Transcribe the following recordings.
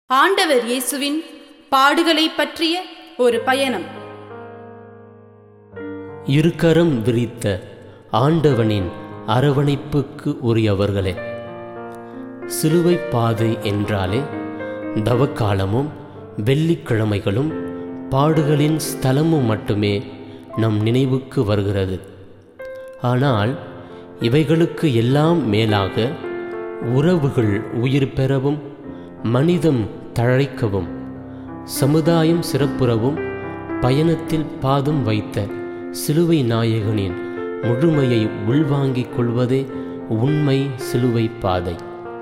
ஆண்டவர் இயேசுவின் பாடுகளைப் பற்றிய ஒரு பயணம் இருக்கரம் விரித்த ஆண்டவனின் அரவணைப்புக்கு உரியவர்களே சிலுவை பாதை என்றாலே தவக்காலமும் வெள்ளிக்கிழமைகளும் பாடுகளின் ஸ்தலமும் மட்டுமே நம் நினைவுக்கு வருகிறது ஆனால் இவைகளுக்கு எல்லாம் மேலாக உறவுகள் உயிர் பெறவும் மனிதம் தழைக்கவும் சமுதாயம் சிறப்புறவும் பயணத்தில் பாதம் வைத்த சிலுவை நாயகனின் முழுமையை உள்வாங்கிக் கொள்வதே உண்மை சிலுவை பாதை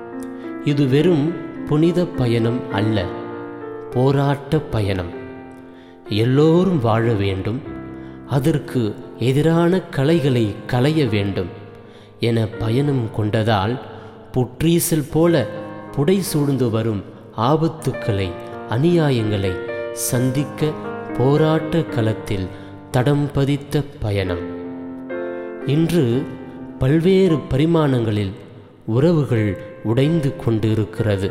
இது வெறும் புனித பயணம் அல்ல போராட்ட பயணம் எல்லோரும் வாழ வேண்டும் அதற்கு எதிரான கலைகளை களைய வேண்டும் என பயணம் கொண்டதால் புற்றீசல் போல புடை சூழ்ந்து வரும் ஆபத்துக்களை அநியாயங்களை சந்திக்க போராட்ட களத்தில் தடம் பதித்த பயணம் இன்று பல்வேறு பரிமாணங்களில் உறவுகள் உடைந்து கொண்டிருக்கிறது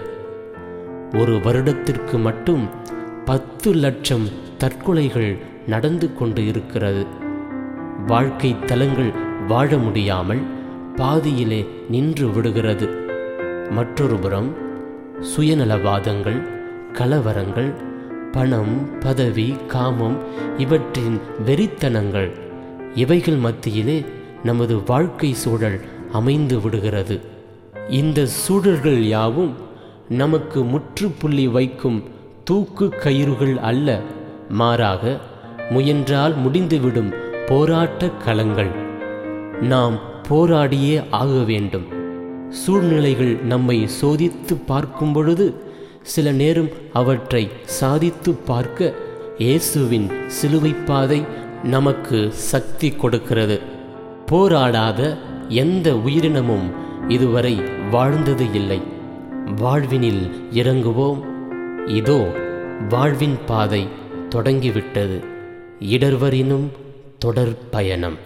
ஒரு வருடத்திற்கு மட்டும் பத்து லட்சம் தற்கொலைகள் நடந்து கொண்டு இருக்கிறது வாழ்க்கை தலங்கள் வாழ முடியாமல் பாதியிலே நின்று விடுகிறது மற்றொரு புறம் சுயநலவாதங்கள் கலவரங்கள் பணம் பதவி காமம் இவற்றின் வெறித்தனங்கள் இவைகள் மத்தியிலே நமது வாழ்க்கை சூழல் அமைந்து விடுகிறது இந்த சூழல்கள் யாவும் நமக்கு முற்றுப்புள்ளி வைக்கும் தூக்கு கயிறுகள் அல்ல மாறாக முயன்றால் முடிந்துவிடும் போராட்ட களங்கள் நாம் போராடியே ஆக வேண்டும் சூழ்நிலைகள் நம்மை சோதித்து பார்க்கும் பொழுது சில நேரம் அவற்றை சாதித்து பார்க்க இயேசுவின் சிலுவைப்பாதை நமக்கு சக்தி கொடுக்கிறது போராடாத எந்த உயிரினமும் இதுவரை வாழ்ந்தது இல்லை வாழ்வினில் இறங்குவோம் இதோ வாழ்வின் பாதை தொடங்கிவிட்டது இடர்வரினும் தொடர் பயணம்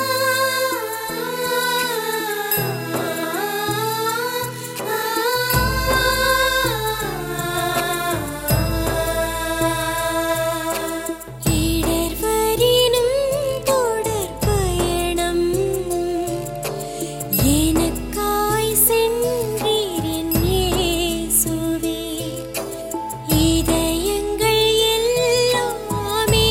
இடர்வரினும் தொடர் பயணம் எனக்காய் சென்றீர் என் இயேசுவே இதயங்கள் எல்லாமே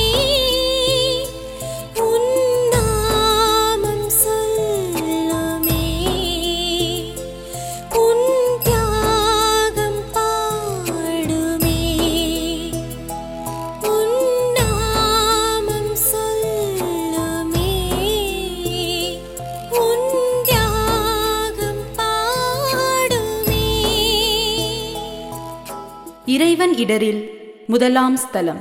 உன் நாமம் சொல்லுமே உன் தியாகம் பாடுமே உன் நாமம் சொல்லுமே உன் தியாகம் பாடுமே இறைவன் இடரில் முதலாம் ஸ்தலம்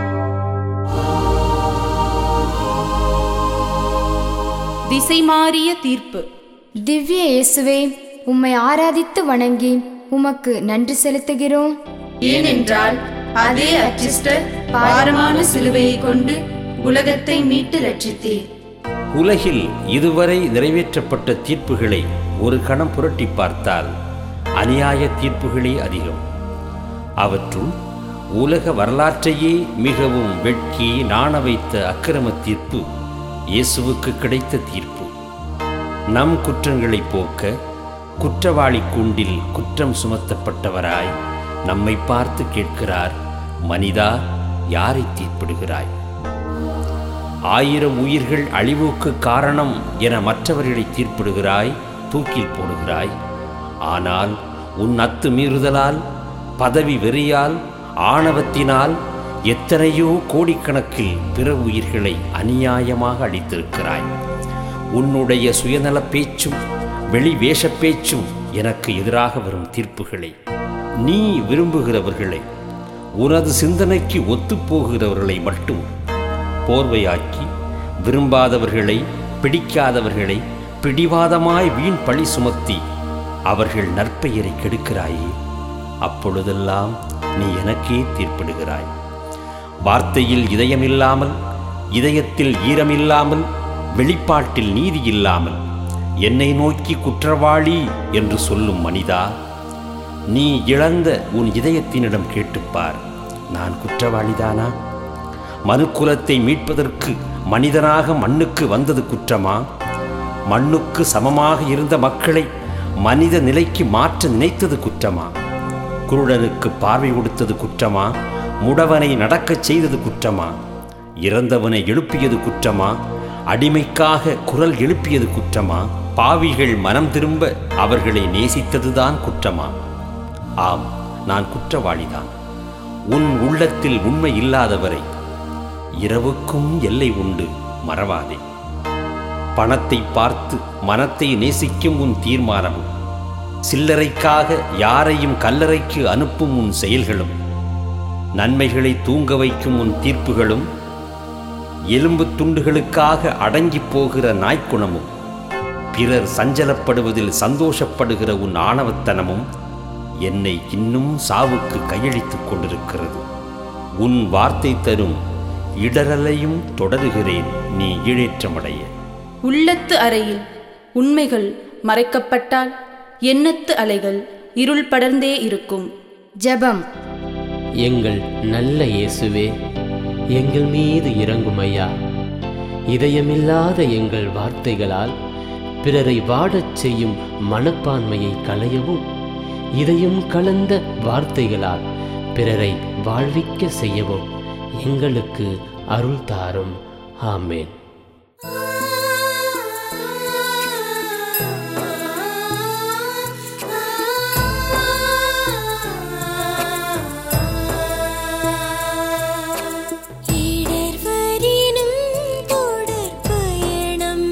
திசை மாறிய தீர்ப்பு திவ்ய இயேசுவே உம்மை ஆராதித்து வணங்கி உமக்கு நன்றி செலுத்துகிறோம் ஏனென்றால் அதே அச்சிஸ்டர் பாரமான சிலுவையை கொண்டு உலகத்தை மீட்டு ரட்சித்தீர் உலகில் இதுவரை நிறைவேற்றப்பட்ட தீர்ப்புகளை ஒரு கணம் புரட்டி பார்த்தால் அநியாய தீர்ப்புகளே அதிகம் அவற்றுள் உலக வரலாற்றையே மிகவும் வெட்கி நாண வைத்த அக்கிரம தீர்ப்பு இயேசுவுக்கு கிடைத்த தீர்ப்பு நம் குற்றங்களை போக்க குற்றவாளி கூண்டில் குற்றம் சுமத்தப்பட்டவராய் நம்மை பார்த்து கேட்கிறார் மனிதா யாரை தீர்ப்பிடுகிறாய் ஆயிரம் உயிர்கள் அழிவுக்கு காரணம் என மற்றவர்களை தீர்ப்பிடுகிறாய் தூக்கில் போடுகிறாய் ஆனால் உன் அத்து மீறுதலால் பதவி வெறியால் ஆணவத்தினால் எத்தனையோ கோடிக்கணக்கில் பிற உயிர்களை அநியாயமாக அடித்திருக்கிறாய் உன்னுடைய சுயநல பேச்சும் வெளி வேஷ பேச்சும் எனக்கு எதிராக வரும் தீர்ப்புகளை நீ விரும்புகிறவர்களை உனது சிந்தனைக்கு ஒத்துப்போகிறவர்களை மட்டும் போர்வையாக்கி விரும்பாதவர்களை பிடிக்காதவர்களை பிடிவாதமாய் வீண் பழி சுமத்தி அவர்கள் நற்பெயரை கெடுக்கிறாயே அப்பொழுதெல்லாம் நீ எனக்கே தீர்ப்பிடுகிறாய் வார்த்தையில் இதயமில்லாமல் இதயத்தில் ஈரமில்லாமல் வெளிப்பாட்டில் நீதி இல்லாமல் என்னை நோக்கி குற்றவாளி என்று சொல்லும் மனிதா நீ இழந்த உன் இதயத்தினிடம் கேட்டுப்பார் நான் குற்றவாளிதானா மனுக்குலத்தை மீட்பதற்கு மனிதனாக மண்ணுக்கு வந்தது குற்றமா மண்ணுக்கு சமமாக இருந்த மக்களை மனித நிலைக்கு மாற்ற நினைத்தது குற்றமா குருடனுக்கு பார்வை கொடுத்தது குற்றமா முடவனை நடக்கச் செய்தது குற்றமா இறந்தவனை எழுப்பியது குற்றமா அடிமைக்காக குரல் எழுப்பியது குற்றமா பாவிகள் மனம் திரும்ப அவர்களை நேசித்ததுதான் குற்றமா ஆம் நான் குற்றவாளிதான் உன் உள்ளத்தில் உண்மை இல்லாதவரை இரவுக்கும் எல்லை உண்டு மறவாதே பணத்தை பார்த்து மனத்தை நேசிக்கும் உன் தீர்மானமும் சில்லறைக்காக யாரையும் கல்லறைக்கு அனுப்பும் உன் செயல்களும் நன்மைகளை தூங்க வைக்கும் உன் தீர்ப்புகளும் எலும்பு துண்டுகளுக்காக அடங்கிப் போகிற நாய்க்குணமும் பிறர் சஞ்சலப்படுவதில் சந்தோஷப்படுகிற உன் ஆணவத்தனமும் என்னை இன்னும் சாவுக்கு கையளித்துக் கொண்டிருக்கிறது உன் வார்த்தை தரும் இடரலையும் தொடருகிறேன் நீ ஈழேற்றமடைய உள்ளத்து அறையில் உண்மைகள் மறைக்கப்பட்டால் எண்ணத்து அலைகள் இருள் படர்ந்தே இருக்கும் ஜெபம் எங்கள் நல்ல இயேசுவே எங்கள் மீது இறங்கும் ஐயா இதயமில்லாத எங்கள் வார்த்தைகளால் பிறரை வாடச் செய்யும் மனப்பான்மையை களையவும் இதயம் கலந்த வார்த்தைகளால் பிறரை வாழ்விக்க செய்யவும் எங்களுக்கு அருள் தாரும் ஆமேன் இடர்வரினும் தொடர் பயணம்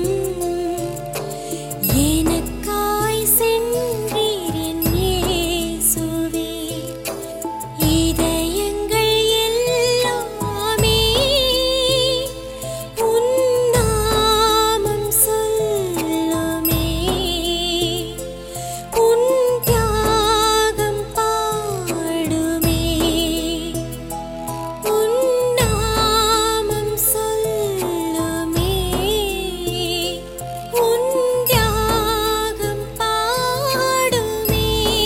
எனக்காய் சென்றீரின் இயேசுவே இதயங்கள் எல்லாமே உன் நாமம் சொல்லுமே உன் தியாகம் பாடுமே உன் நாமம் சொல்லுமே உன் தியாகம் பாடுமே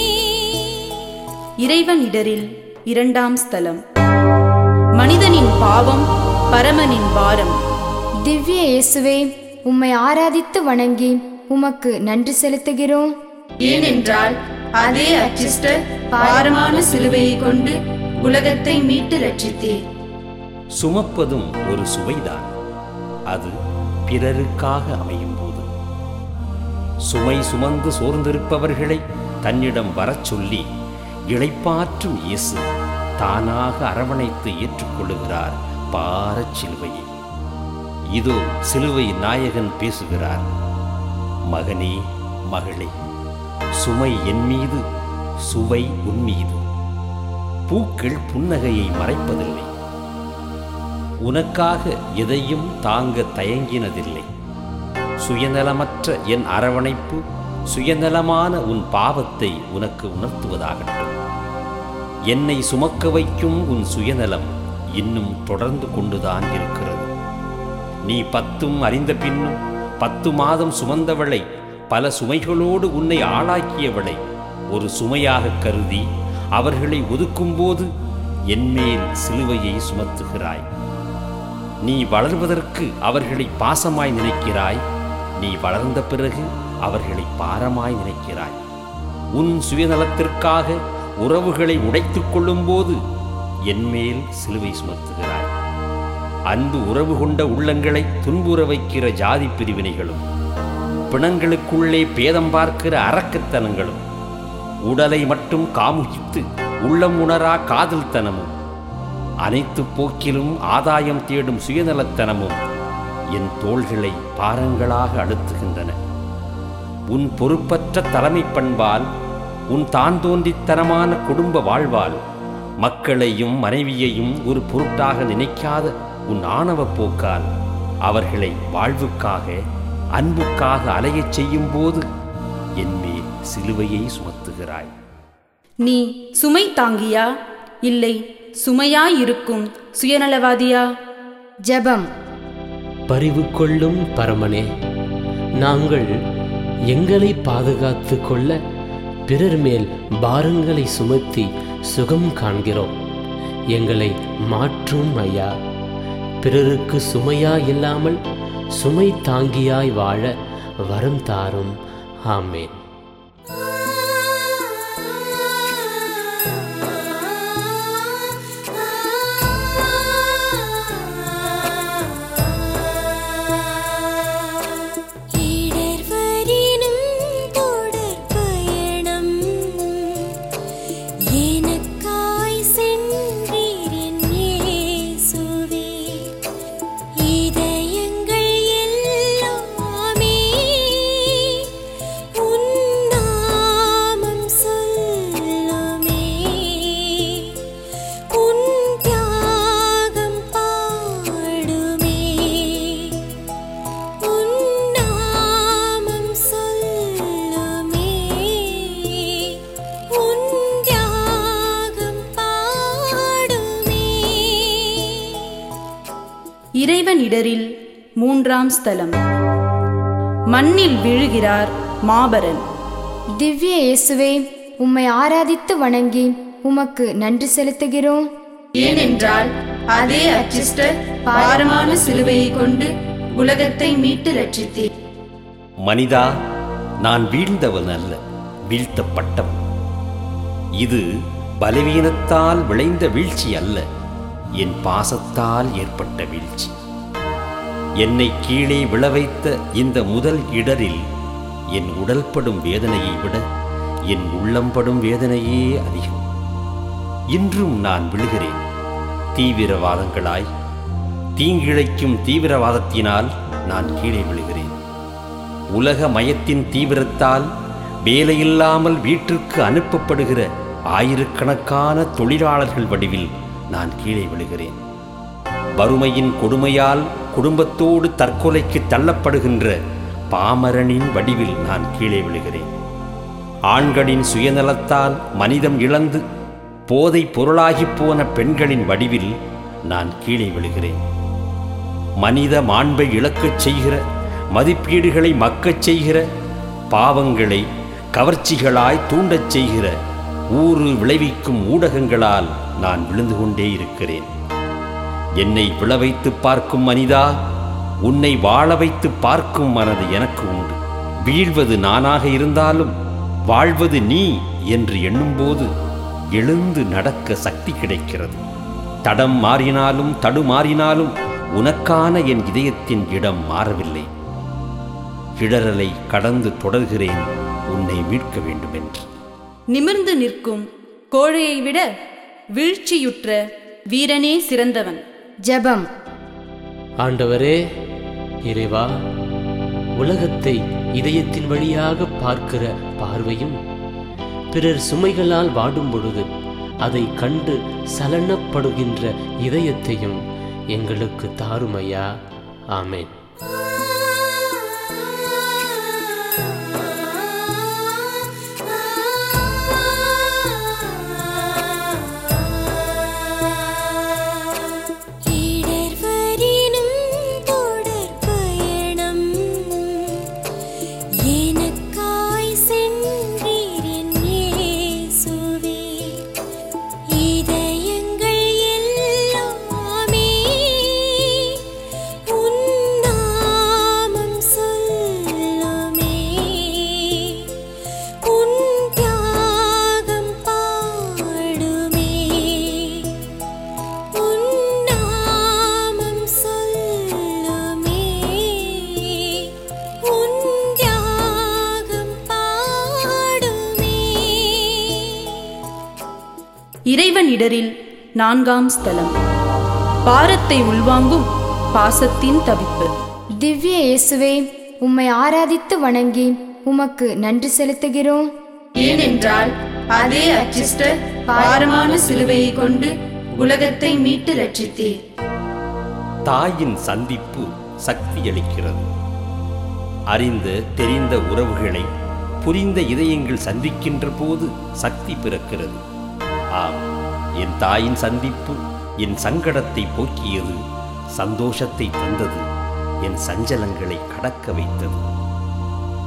இறைவன் இடரில் இரண்டாம் ஸ்தலம் மனிதனின் பாவம் பரமனின் பாரம் திவ்ய இயேசுவே உம்மை ஆராதித்து வணங்கி உமக்கு நன்றி செலுத்துகிறோம் ஏனென்றால் அதே அச்சிஸ்டர் பாரமான சிலுவையை கொண்டு உலகத்தை மீட்டு ரட்சித்தீர் சுமப்பதும் ஒரு சுவைதான் அது பிறருக்காக அமையும் போது சுமை சுமந்து சோர்ந்திருப்பவர்களை தன்னிடம் வரச் சொல்லி இளைப்பாற்றும் இயேசு தானாக அரவணைத்து ஏற்றுக்கொள்ளுகிறார் பாரச் சிலுவையை இதோ சிலுவை நாயகன் பேசுகிறார் மகனே மகளே சுமை என் மீது சுவை உன் மீது பூக்கள் புன்னகையை மறைப்பதில்லை உனக்காக எதையும் தாங்க தயங்கினதில்லை சுயநலமற்ற என் அரவணைப்பு சுயநலமான உன் பாவத்தை உனக்கு உணர்த்துவதாகட்டும் என்னை சுமக்க வைக்கும் உன் சுயநலம் இன்னும் தொடர்ந்து கொண்டுதான் இருக்கிறது நீ பத்தும் அறிந்த பின்னும் பத்து மாதம் சுமந்தவளை பல சுமைகளோடு உன்னை ஆளாக்கியவளை ஒரு சுமையாக கருதி அவர்களை ஒதுக்கும்போது என்மேல் சிலுவையை சுமத்துகிறாய் நீ வளர்வதற்கு அவர்களை பாசமாய் நினைக்கிறாய் நீ வளர்ந்த பிறகு அவர்களை பாரமாய் நினைக்கிறாய் உன் சுயநலத்திற்காக உறவுகளை உடைத்துக் கொள்ளும்போது என்மேல் சிலுவை சுமத்துகிறாய் அன்பு உறவு கொண்ட உள்ளங்களை துன்புற வைக்கிற ஜாதி பிரிவினைகளும் பிணங்களுக்குள்ளே பேதம் பார்க்கிற அரக்கத்தனங்களும் உடலை மட்டும் காமுகித்து உள்ளம் உணரா காதல்தனமும் அனைத்து போக்கிலும் ஆதாயம் தேடும் சுயநலத்தனமும் என் தோள்களை பாரங்களாக அழுத்துகின்றன உன் பொறுப்பற்ற தலைமை பண்பால் உன் தான் தோன்றித்தனமான குடும்ப வாழ்வால் மக்களையும் மனைவியையும் ஒரு பொருட்டாக நினைக்காத உன் ஆணவ போக்கால் அவர்களை வாழ்வுக்காக அன்புக்காக அலையச் செய்யும் போது என்மேல் சிலுவையை சுமத்துகிறாய் நீ சுமை தாங்கியா இல்லை சுமையாயிருக்கும் சுயநலவாதியா ஜெபம் பரிவு கொள்ளும் பரமனே நாங்கள் எங்களை பாதுகாத்து கொள்ள பிறர் மேல் பாரங்களை சுமத்தி சுகம் காண்கிறோம் எங்களை மாற்றும் ஐயா பிறருக்கு சுமையா இல்லாமல் சுமை தாங்கியாய் வாழ வரம் தாரும் ஆமேன் இடர்வரினும் தொடர் பயணம் எனக்காய் சென்றீரின் இயேசுவே இதயங்கள் எல்லாமே உன் நாமம் சொல்லுமே உன் தியாகம் பாடுமே உன் நாமம் சொல்லுமே உன் தியாகம் பாடுமே இறைவன் இடரில் மூன்றாம் ஸ்தலம் மண்ணில் விழுகிறார் மாபரன் திவ்ய இயேசுவே உம்மை ஆராதித்து வணங்கி உமக்கு நன்றி செலுத்துகிறோம் ஏனென்றால் அதே அச்சிஸ்டர் பாரமான சிலுவையை கொண்டு உலகத்தை மீட்டு ரட்சித்தீர் மனிதா நான் வீழ்ந்தவன் அல்ல வீழ்த்தப்பட்டவன் இது பலவீனத்தால் விளைந்த வீழ்ச்சி அல்ல என் பாசத்தால் ஏற்பட்ட வீழ்ச்சி என்னை கீழே விழவைத்த இந்த முதல் இடரில் என் உடல் படும் வேதனையை விட என் உள்ளம் படும் வேதனையே அதிகம் இன்றும் நான் விழுகிறேன் தீவிரவாதங்களாய் தீங்கிழைக்கும் தீவிரவாதத்தினால் நான் கீழே விழுகிறேன் உலக மயத்தின் தீவிரத்தால் வேலையில்லாமல் வீட்டிற்கு அனுப்பப்படுகிற ஆயிரக்கணக்கான தொழிலாளர்கள் வடிவில் நான் கீழே விழுகிறேன் வறுமையின் கொடுமையால் குடும்பத்தோடு தற்கொலைக்கு தள்ளப்படுகின்ற பாமரனின் வடிவில் நான் கீழே விழுகிறேன் ஆண்களின் சுயநலத்தால் மனிதம் இழந்து போதை பொருளாகிப் போன பெண்களின் வடிவில் நான் கீழே விழுகிறேன் மனித மாண்பை இழக்கச் செய்கிற மதிப்பீடுகளை மக்கச் செய்கிற பாவங்களை கவர்ச்சிகளாய் தூண்டச் செய்கிற ஊறு விளைவிக்கும் ஊடகங்களால் நான் விழுந்து கொண்டே இருக்கிறேன் என்னை விழ வைத்து பார்க்கும் மனிதா உன்னை வாழ வைத்து பார்க்கும் மனது எனக்கு உண்டு வீழ்வது நானாக இருந்தாலும் வாழ்வது நீ என்று எண்ணும்போது எழுந்து நடக்க சக்தி கிடைக்கிறது தடம் மாறினாலும் தடுமாறினாலும் உனக்கான என் இதயத்தின் இடம் மாறவில்லை இடரலை கடந்து தொடர்கிறேன் உன்னை மீட்க வேண்டுமென்று நிமிர்ந்து நிற்கும் கோழையை விட வீழ்ச்சியுற்ற வீரனே சிறந்தவன் ஜெபம் ஆண்டவரே இறைவா உலகத்தை இதயத்தின் வழியாக பார்க்கிற பார்வையும் பிறர் சுமைகளால் வாடும் பொழுது அதை கண்டு சலனப்படுகின்ற இதயத்தையும் எங்களுக்கு தாருமையா ஆமென் இடர்வரினும் தொடர் பயணம் எனக்காய் சென்றீரின் இயேசுவே இதயங்கள் எல்லாமே உன் நாமம் சொல்லுமே உன் தியாகம் பாடுமே உன் நாமம் சொல்லுமே உன் தியாகம் பாடுமே இறைவன் இடரில் நான்காம் ஸ்தலம் பாரத்தை உள்வாங்கும் பாசத்தின் தவிப்பு திவ்ய இயேசுவே உம்மை ஆராதித்து வணங்கி உமக்கு நன்றி செலுத்துகிறோம் ஏனென்றால் அதே அச்சிஸ்டர் பாரமான சிலுவையை கொண்டு உலகத்தை மீட்டு ரட்சித்தீர் தாயின் சந்திப்பு சக்தி அளிக்கிறது அறிந்த தெரிந்த உறவுகளை புரிந்த இதயங்கள் சந்திக்கின்ற போது சக்தி பிறக்கிறது ஆம் என் தாயின் சந்திப்பு என் சங்கடத்தை போக்கியது சந்தோஷத்தை தந்தது என் சஞ்சலங்களை கடக்க வைத்தது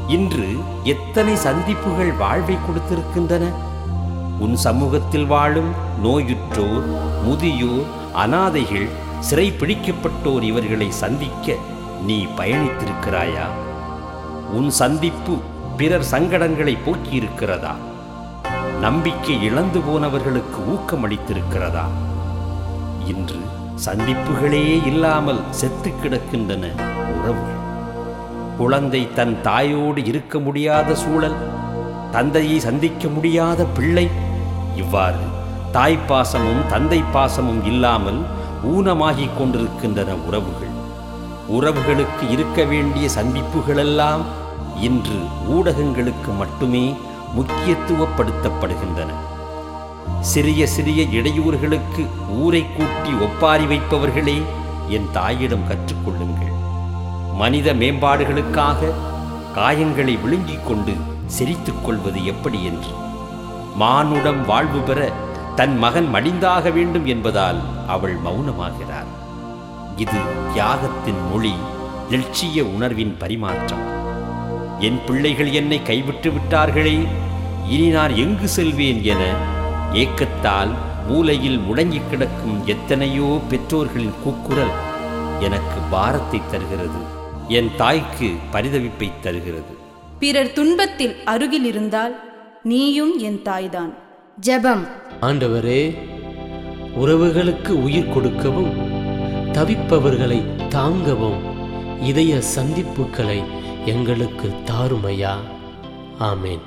இன்று எத்தனை சந்திப்புகள் வாழ்வை கொடுத்திருக்கின்றன உன் சமூகத்தில் வாழும் நோயுற்றோர் முதியோர் அனாதைகள் சிறை பிடிக்கப்பட்டோர் இவர்களை சந்திக்க நீ பயணித்திருக்கிறாயா உன் சந்திப்பு பிறர் சங்கடங்களை போக்கியிருக்கிறதா நம்பிக்கை இழந்து போனவர்களுக்கு ஊக்கமளித்திருக்கிறதா இன்று சந்திப்புகளே இல்லாமல் செத்து கிடக்கின்றன உறவுகள் குழந்தை தன் தாயோடு இருக்க முடியாத சூழல் தந்தையை சந்திக்க முடியாத பிள்ளை இவ்வாறு தாய்ப்பாசமும் தந்தை பாசமும் இல்லாமல் ஊனமாகிக் கொண்டிருக்கின்றன உறவுகள் உறவுகளுக்கு இருக்க வேண்டிய சந்திப்புகளெல்லாம் இன்று ஊடகங்களுக்கு மட்டுமே முக்கியத்துவப்படுத்தப்படுகின்றன சிறிய சிறிய இடையூறுகளுக்கு ஊரை கூட்டி ஒப்பாரி வைப்பவர்களே என் தாயிடம் கற்றுக்கொள்ளுங்கள் மனித மேம்பாடுகளுக்காக காயங்களை விழுங்கிக் கொண்டு சிரித்துக் கொள்வது எப்படி என்று மானுடம் வாழ்வு பெற தன் மகன் மடிந்தாக வேண்டும் என்பதால் அவள் மௌனமாகிறார் இது தியாகத்தின் மொழி லட்சிய உணர்வின் பரிமாற்றம் என் பிள்ளைகள் என்னை கைவிட்டு விட்டார்களே இனி நான் எங்கு செல்வேன் என ஏக்கத்தால் மூலையில் முடங்கிக் கிடக்கும் எத்தனையோ பெற்றோர்களின் கூக்குரல் எனக்கு பாரத்தை தருகிறது என் தாய்க்கு பரிதவிப்பை தருகிறது பிறர் துன்பத்தில் அருகில் இருந்தால் நீயும் என் தாய்தான் ஜெபம் ஆண்டவரே உறவுகளுக்கு உயிர் கொடுக்கவும் தவிப்பவர்களை தாங்கவும் இதய சந்திப்புகளை எங்களுக்கு தாருமையா ஆமேன்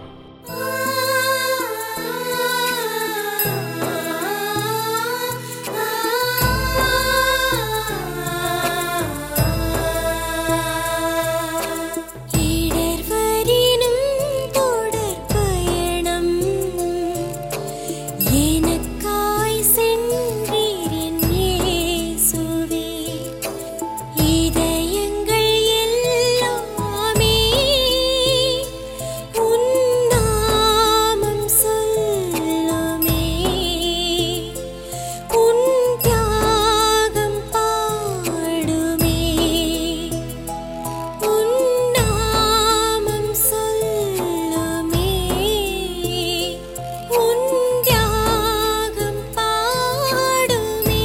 இடர்வரினும் தொடர் பயணம் எனக்காய் சென்றீர் என் இயேசுவே இதயங்கள் எல்லாமே உன் நாமம் சொல்லுமே உன் தியாகம் பாடுமே உன் நாமம் சொல்லுமே உன் தியாகம் பாடுமே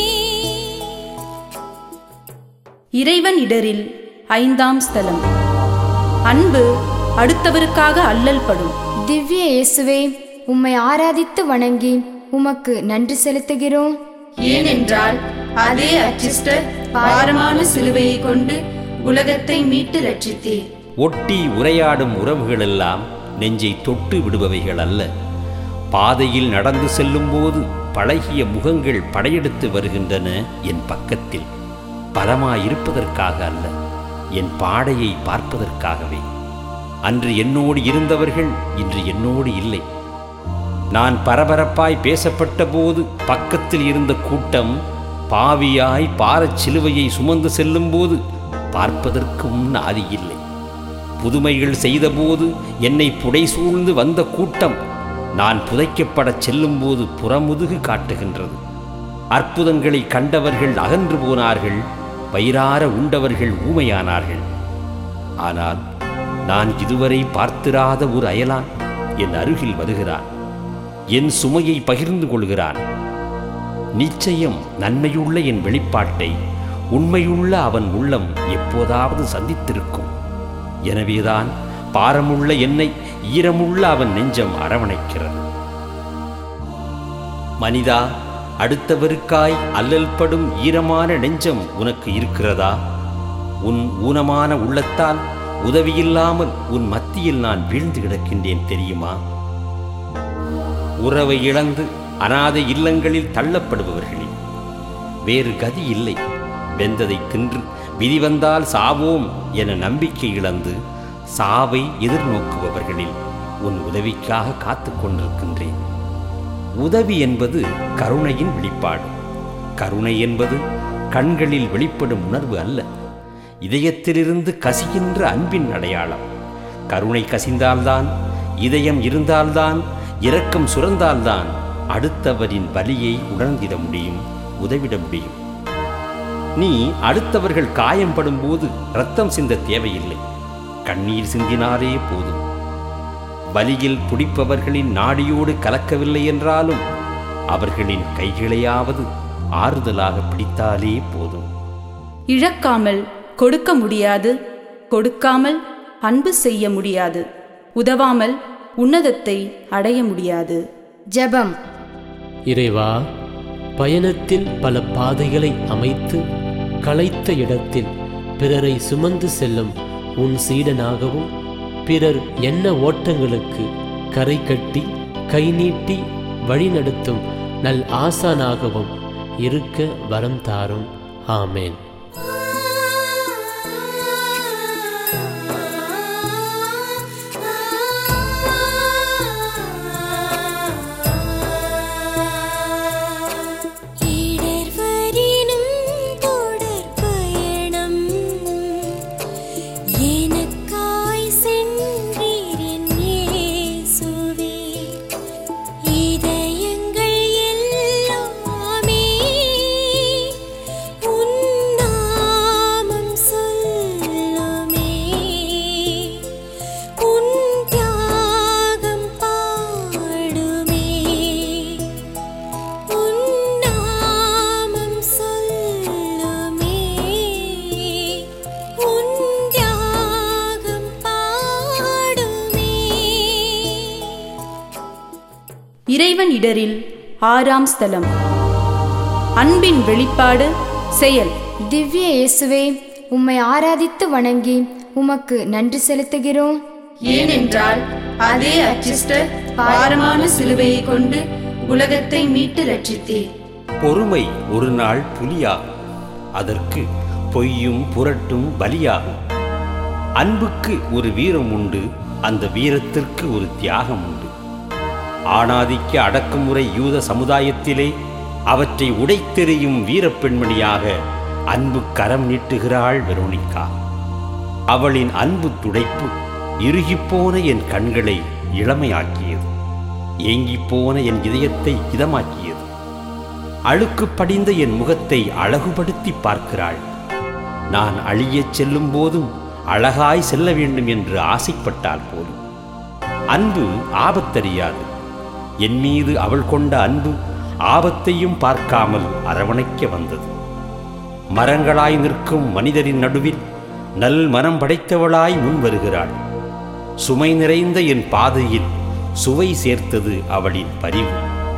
இறைவன் இடரில் ஐந்தாம் ஸ்தலம் அன்பு அடுத்தவருக்காக அல்லல் படும் திவ்ய இயேசுவே உம்மை ஆராதித்து வணங்கி உமக்கு நன்றி செலுத்துகிறோம் ஏனென்றால் அதே அச்சிஸ்டர் பாரமான சிலுவையை கொண்டு உலகத்தை மீட்டு ரட்சித்தீர் ஒட்டி உரையாடும் உறவுகளெல்லாம் நெஞ்சை தொட்டு விடுபவைகள் அல்ல பாதையில் நடந்து செல்லும்போது பழகிய முகங்கள் படையெடுத்து வருகின்றன என் பக்கத்தில் பலமாயிருப்பதற்காக அல்ல என் பாடையை பார்ப்பதற்காகவே அன்று என்னோடு இருந்தவர்கள் இன்று என்னோடு இல்லை நான் பரபரப்பாய் பேசப்பட்ட போது பக்கத்தில் இருந்த கூட்டம் பாவியாய் பாரச் சிலுவையை சுமந்து செல்லும்போது பார்ப்பதற்கும் நாதி இல்லை புதுமைகள் செய்தபோது என்னை புடைசூழ்ந்து வந்த கூட்டம் நான் புதைக்கப்படச் செல்லும்போது புறமுதுகு காட்டுகின்றது அற்புதங்களை கண்டவர்கள் அகன்று போனார்கள் வயிறார உண்டவர்கள் ஊமையானார்கள் ஆனால் நான் இதுவரை பார்த்திராத ஒரு அயலான் என் அருகில் வருகிறான் என் சுமையை பகிர்ந்து கொள்கிறான் நிச்சயம் நன்மையுள்ள என் வெளிப்பாட்டை உண்மையுள்ள அவன் உள்ளம் எப்போதாவது சந்தித்திருக்கும் எனவேதான் பாரமுள்ள என்னை ஈரமுள்ள அவன் நெஞ்சம் அரவணைக்கிறது மனிதா அடுத்தவருக்காய் அல்லல்படும் ஈரமான நெஞ்சம் உனக்கு இருக்கிறதா உன் ஊனமான உள்ளத்தால் உதவியில்லாமல் உன் மத்தியில் நான் வீழ்ந்து கிடக்கின்றேன் தெரியுமா உறவை இழந்து அனாதை இல்லங்களில் தள்ளப்படுபவர்களே வேறு கதி இல்லை வெந்ததை தின்று விதி வந்தால் சாவோம் என நம்பிக்கை இழந்து சாவை எதிர்நோக்குபவர்களில் உன் உதவிக்காக காத்து கொண்டிருக்கின்றேன் உதவி என்பது கருணையின் வெளிப்பாடு கருணை என்பது கண்களில் வெளிப்படும் உணர்வு அல்ல இதயத்திலிருந்து கசிகின்ற அன்பின் அடையாளம் கருணை கசிந்தால்தான் இதயம் இருந்தால்தான் இரக்கம் சுரந்தால்தான் அடுத்தவரின் வலியை உணர்ந்திட முடியும் உதவிட முடியும் நீ அடுத்தவர்கள் காயம்படும் போது ரத்தம் சிந்த தேவையில்லை கண்ணீர் சிந்தினாலே போதும் வலியில் துடிப்பவர்களின் நாடியோடு கலக்கவில்லை என்றாலும் அவர்களின் கைகளையாவது ஆறுதலாக பிடித்தாலே போதும் இழக்காமல் கொடுக்க முடியாது கொடுக்காமல் அன்பு செய்ய முடியாது உதவாமல் உன்னதத்தை அடைய முடியாது ஜெபம் இறைவா பயணத்தில் பல பாதைகளை அமைத்து களைத்த இடத்தில் பிறரை சுமந்து செல்லும் உன் சீடனாகவும் பிறர் என்ன ஓட்டங்களுக்கு கரை கட்டி கை நீட்டி வழிநடத்தும் நல் ஆசானாகவும் இருக்க வரம் தாரும் ஆமேன் இடர்வரினும் தொடர் பயணம் எனக்காய் சென்றீர் என் இயேசுவே இதயங்கள் எல்லாமே உன் நாமம் சொல்லுமே உன் தியாகம் பாடுமே உன் நாமம் சொல்லுமே உன் தியாகம் பாடுமே இறைவன் இடரில் ஆறாம் ஸ்தலம் அன்பின் வெளிப்பாடு செயல் திவ்ய இயேசுவே உம்மை ஆராதித்து வணங்கி உமக்கு நன்றி செலுத்துகிறோம் ஏனென்றால் அதே அச்சிஸ்டர் பாரமான சிலுவையை கொண்டு உலகத்தை மீட்டு ரட்சித்தீர் பொறுமை ஒரு நாள் புலியாகும் அதற்கு பொய்யும் புரட்டும் பலியாகும் அன்புக்கு ஒரு வீரம் உண்டு அந்த வீரத்திற்கு ஒரு தியாகம் உண்டு ஆணாதிக்க அடக்குமுறை யூத சமுதாயத்திலே அவற்றை உடைத்தெறியும் வீரப்பெண்மணியாக அன்பு கரம் நீட்டுகிறாள் வெரோனிகா அவளின் அன்பு துடைப்பு இறுகிப்போன என் கண்களை இளமையாக்கியது ஏங்கிப்போன என் இதயத்தை இதமாக்கியது அழுக்கு படிந்த என் முகத்தை அழகுபடுத்தி பார்க்கிறாள் நான் அழியச் செல்லும் போதும் அழகாய் செல்ல வேண்டும் என்று ஆசைப்பட்டால் போதும் அன்பு ஆபத்தறியாது என் மீது அவள் கொண்ட அன்பு ஆபத்தையும் பார்க்காமல் அரவணைக்க வந்தது மரங்களாய் நிற்கும் மனிதரின் நடுவில் நல் மனம் படைத்தவளாய் முன் வருகிறாள் சுமை நிறைந்த என் பாதையில் சுவை சேர்த்தது அவளின் பரிவு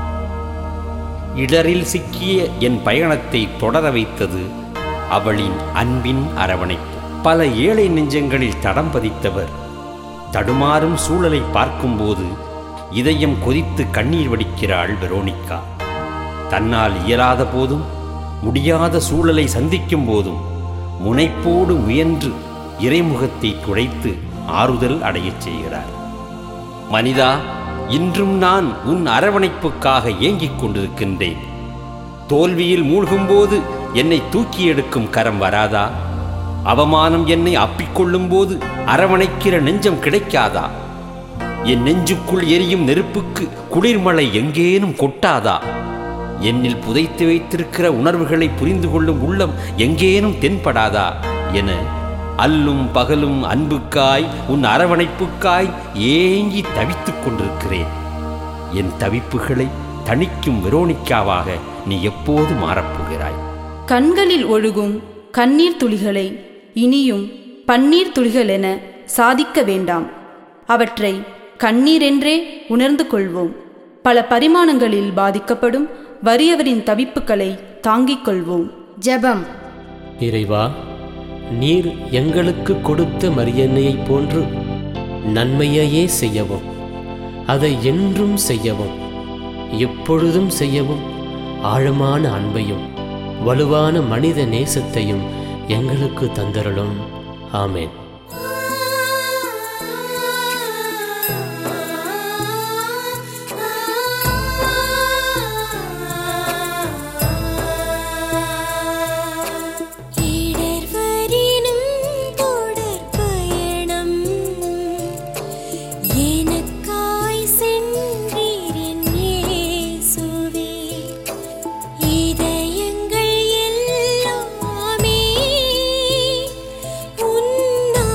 இடரில் சிக்கிய என் பயணத்தை தொடர வைத்தது அவளின் அன்பின் அரவணைப்பு பல ஏழை நெஞ்சங்களில் தடம் பதித்தவர் தடுமாறும் சூழலை பார்க்கும்போது இதயம் கொதித்து கண்ணீர் வடிக்கிறாள் வெரோனிகா தன்னால் இயலாத போதும் முடியாத சூழலை சந்திக்கும் போதும் முனைப்போடு முயன்று இறைமுகத்தை துடைத்து ஆறுதல் அடையச் செய்கிறார் மனிதா இன்றும் நான் உன் அரவணைப்புக்காக ஏங்கிக் கொண்டிருக்கின்றேன் தோல்வியில் மூழ்கும்போது என்னை தூக்கி எடுக்கும் கரம் வராதா அவமானம் என்னை அப்பிக்கொள்ளும் போது அரவணைக்கிற நெஞ்சம் கிடைக்காதா என் நெஞ்சுக்குள் எரியும் நெருப்புக்கு குளிர்மழை எங்கேனும் கொட்டாதா என்னில் புதைத்து வைத்திருக்கிற உணர்வுகளை புரிந்து கொள்ளும் உள்ளம் எங்கேனும் தென்படாதா என அல்லும் பகலும் அன்புக்காய் உன் அரவணைப்புக்காய் ஏங்கி தவித்துக் கொண்டிருக்கிறேன் என் தவிப்புகளை தணிக்கும் வெரோனிக்காவாக நீ எப்போது மாறப்போகிறாய் கண்களில் ஒழுகும் கண்ணீர் துளிகளை இனியும் பன்னீர் துளிகள் என சாதிக்க வேண்டாம் அவற்றை கண்ணீர் என்றே உணர்ந்து கொள்வோம் பல பரிமாணங்களில் பாதிக்கப்படும் வறியவரின் தவிப்புகளை தாங்கிக் கொள்வோம் ஜெபம் இறைவா நீர் எங்களுக்கு கொடுத்த மரியன்னையைப் போன்று நன்மையையே செய்யவும் அதை என்றும் செய்யவும் எப்பொழுதும் செய்யவும் ஆழமான அன்பையும் வலுவான மனித நேசத்தையும் எங்களுக்கு தந்தருளும் ஆமென் இடர்வரினும் தொடர் பயணம் எனக்காய் சென்றீர் என் இயேசுவே இதயங்கள் எல்லாமே உன்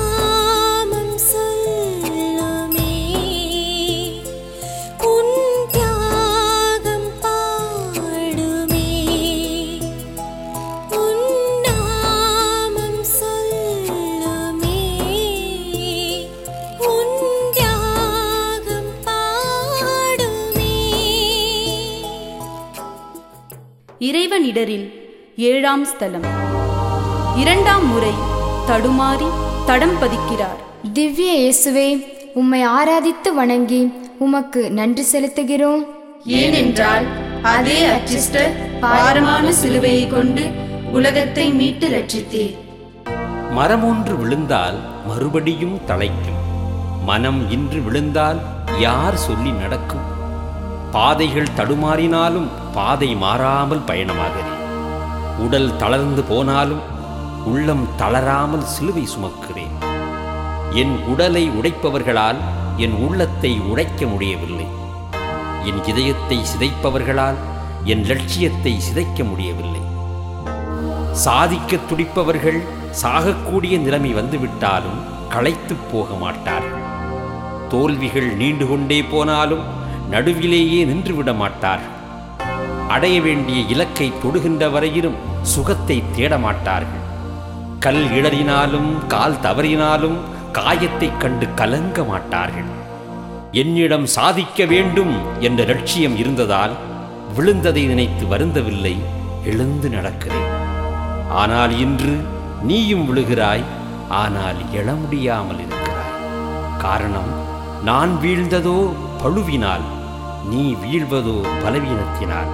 இறைவனிடரில் ஏழாம் ஸ்தலம் இரண்டாம் முறை தடுமாறி தடம் பதிக்கிறார் திவ்ய இயேசுவே உம்மை ஆராதித்து வணங்கி உமக்கு நன்றி செலுத்துகிறோம் ஏனென்றால் அதே அச்சிஸ்டர் பாரமான சிலுவையை கொண்டு உலகத்தை மீட்டு ரட்சித்தீர் மரமொன்று விழுந்தால் மறுபடியும் தழைக்கும் மனம் இன்று விழுந்தால் யார் சொல்லி நடக்கும் பாதைகள் தடுமாறினாலும் பாதை மாறாமல் பயணமாகிறேன் உடல் தளர்ந்து போனாலும் உள்ளம் தளராமல் சிலுவை சுமக்கிறேன் என் உடலை உடைப்பவர்களால் என் உள்ளத்தை உடைக்க முடியவில்லை என் இதயத்தை சிதைப்பவர்களால் என் லட்சியத்தை சிதைக்க முடியவில்லை சாதிக்க துடிப்பவர்கள் சாகக்கூடிய நிலைமை வந்துவிட்டாலும் களைத்துப் போக மாட்டார்கள் தோல்விகள் நீண்டு கொண்டே போனாலும் நடுவிலேயே நின்றுவிட மாட்டார்கள் அடைய வேண்டிய இலக்கை தொடுகின்ற வரையிலும் சுகத்தை தேட மாட்டார்கள் கல் இடறினாலும் கால் தவறினாலும் காயத்தைக் கண்டு கலங்க மாட்டார்கள் என்னிடம் சாதிக்க வேண்டும் என்ற லட்சியம் இருந்ததால் விழுந்ததை நினைத்து வருந்தவில்லை எழுந்து நடக்கிறேன் ஆனால் இன்று நீயும் விழுகிறாய் ஆனால் எழ முடியாமல் இருக்கிறாய் காரணம் நான் வீழ்ந்ததோ பழுவினால் நீ வீழ்வதோ பலவீனத்தினால்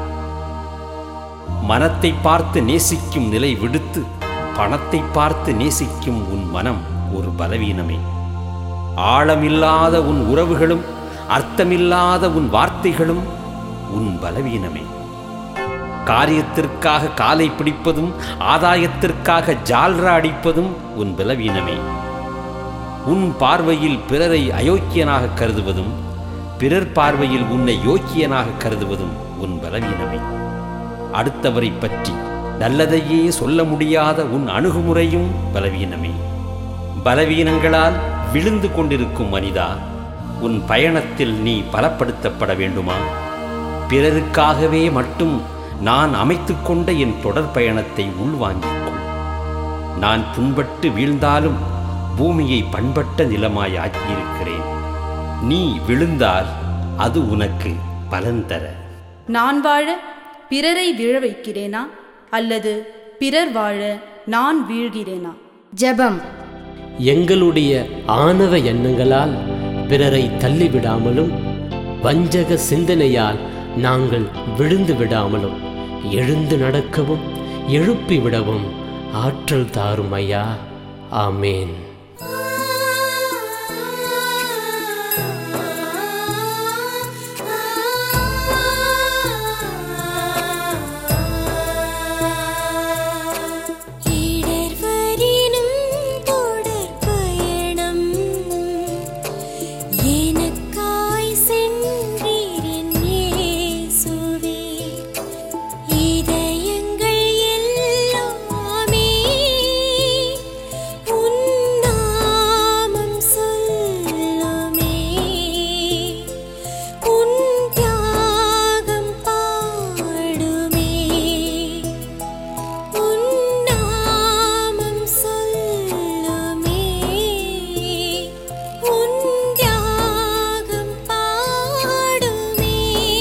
மனத்தை பார்த்து நேசிக்கும் நிலை விடுத்து பணத்தை பார்த்து நேசிக்கும் உன் மனம் ஒரு பலவீனமே ஆழமில்லாத உன் உறவுகளும் அர்த்தமில்லாத உன் வார்த்தைகளும் உன் பலவீனமே காரியத்திற்காக காலை பிடிப்பதும் ஆதாயத்திற்காக ஜால்ரா அடிப்பதும் உன் பலவீனமே உன் பார்வையில் பிறரை அயோக்கியனாக கருதுவதும் பிறர் பார்வையில் உன்னை யோக்கியனாக கருதுவதும் உன் பலவீனமே அடுத்தவரை பற்றி நல்லதையே சொல்ல முடியாத உன் அணுகுமுறையும் பலவீனமே பலவீனங்களால் விழுந்து கொண்டிருக்கும் மனிதா உன் பயணத்தில் நீ பலப்படுத்தப்பட வேண்டுமா பிறருக்காகவே மட்டும் நான் அமைத்துக்கொண்ட என் தொடர் பயணத்தை உள்வாங்கிக் கொள் நான் புண்பட்டு வீழ்ந்தாலும் பூமியை பண்பட்ட நிலமாய் ஆக்கியிருக்கிறேன் நீ விழுந்தால் அது உனக்கு பலன் தர நான் வாழ பிறரை விழ வைக்கிறேனா அல்லது பிறர் வாழ நான் வீழ்கிறேனா ஜெபம் எங்களுடைய ஆணவ எண்ணங்களால் பிறரை தள்ளிவிடாமலும் வஞ்சக சிந்தனையால் நாங்கள் விழுந்து விடாமலும் எழுந்து நடக்கவும் எழுப்பி விடவும் ஆற்றல் தாரும் ஐயா ஆமேன் இடர்வரினும் தொடர் பயணம் எனக்காய் சென்றீர் என் இயேசுவே இதயங்கள் எல்லாமே உன் நாமம் சொல்லுமே உன் தியாகம் பாடுமே உன் நாமம் சொல்லுமே உன் தியாகம் பாடுமே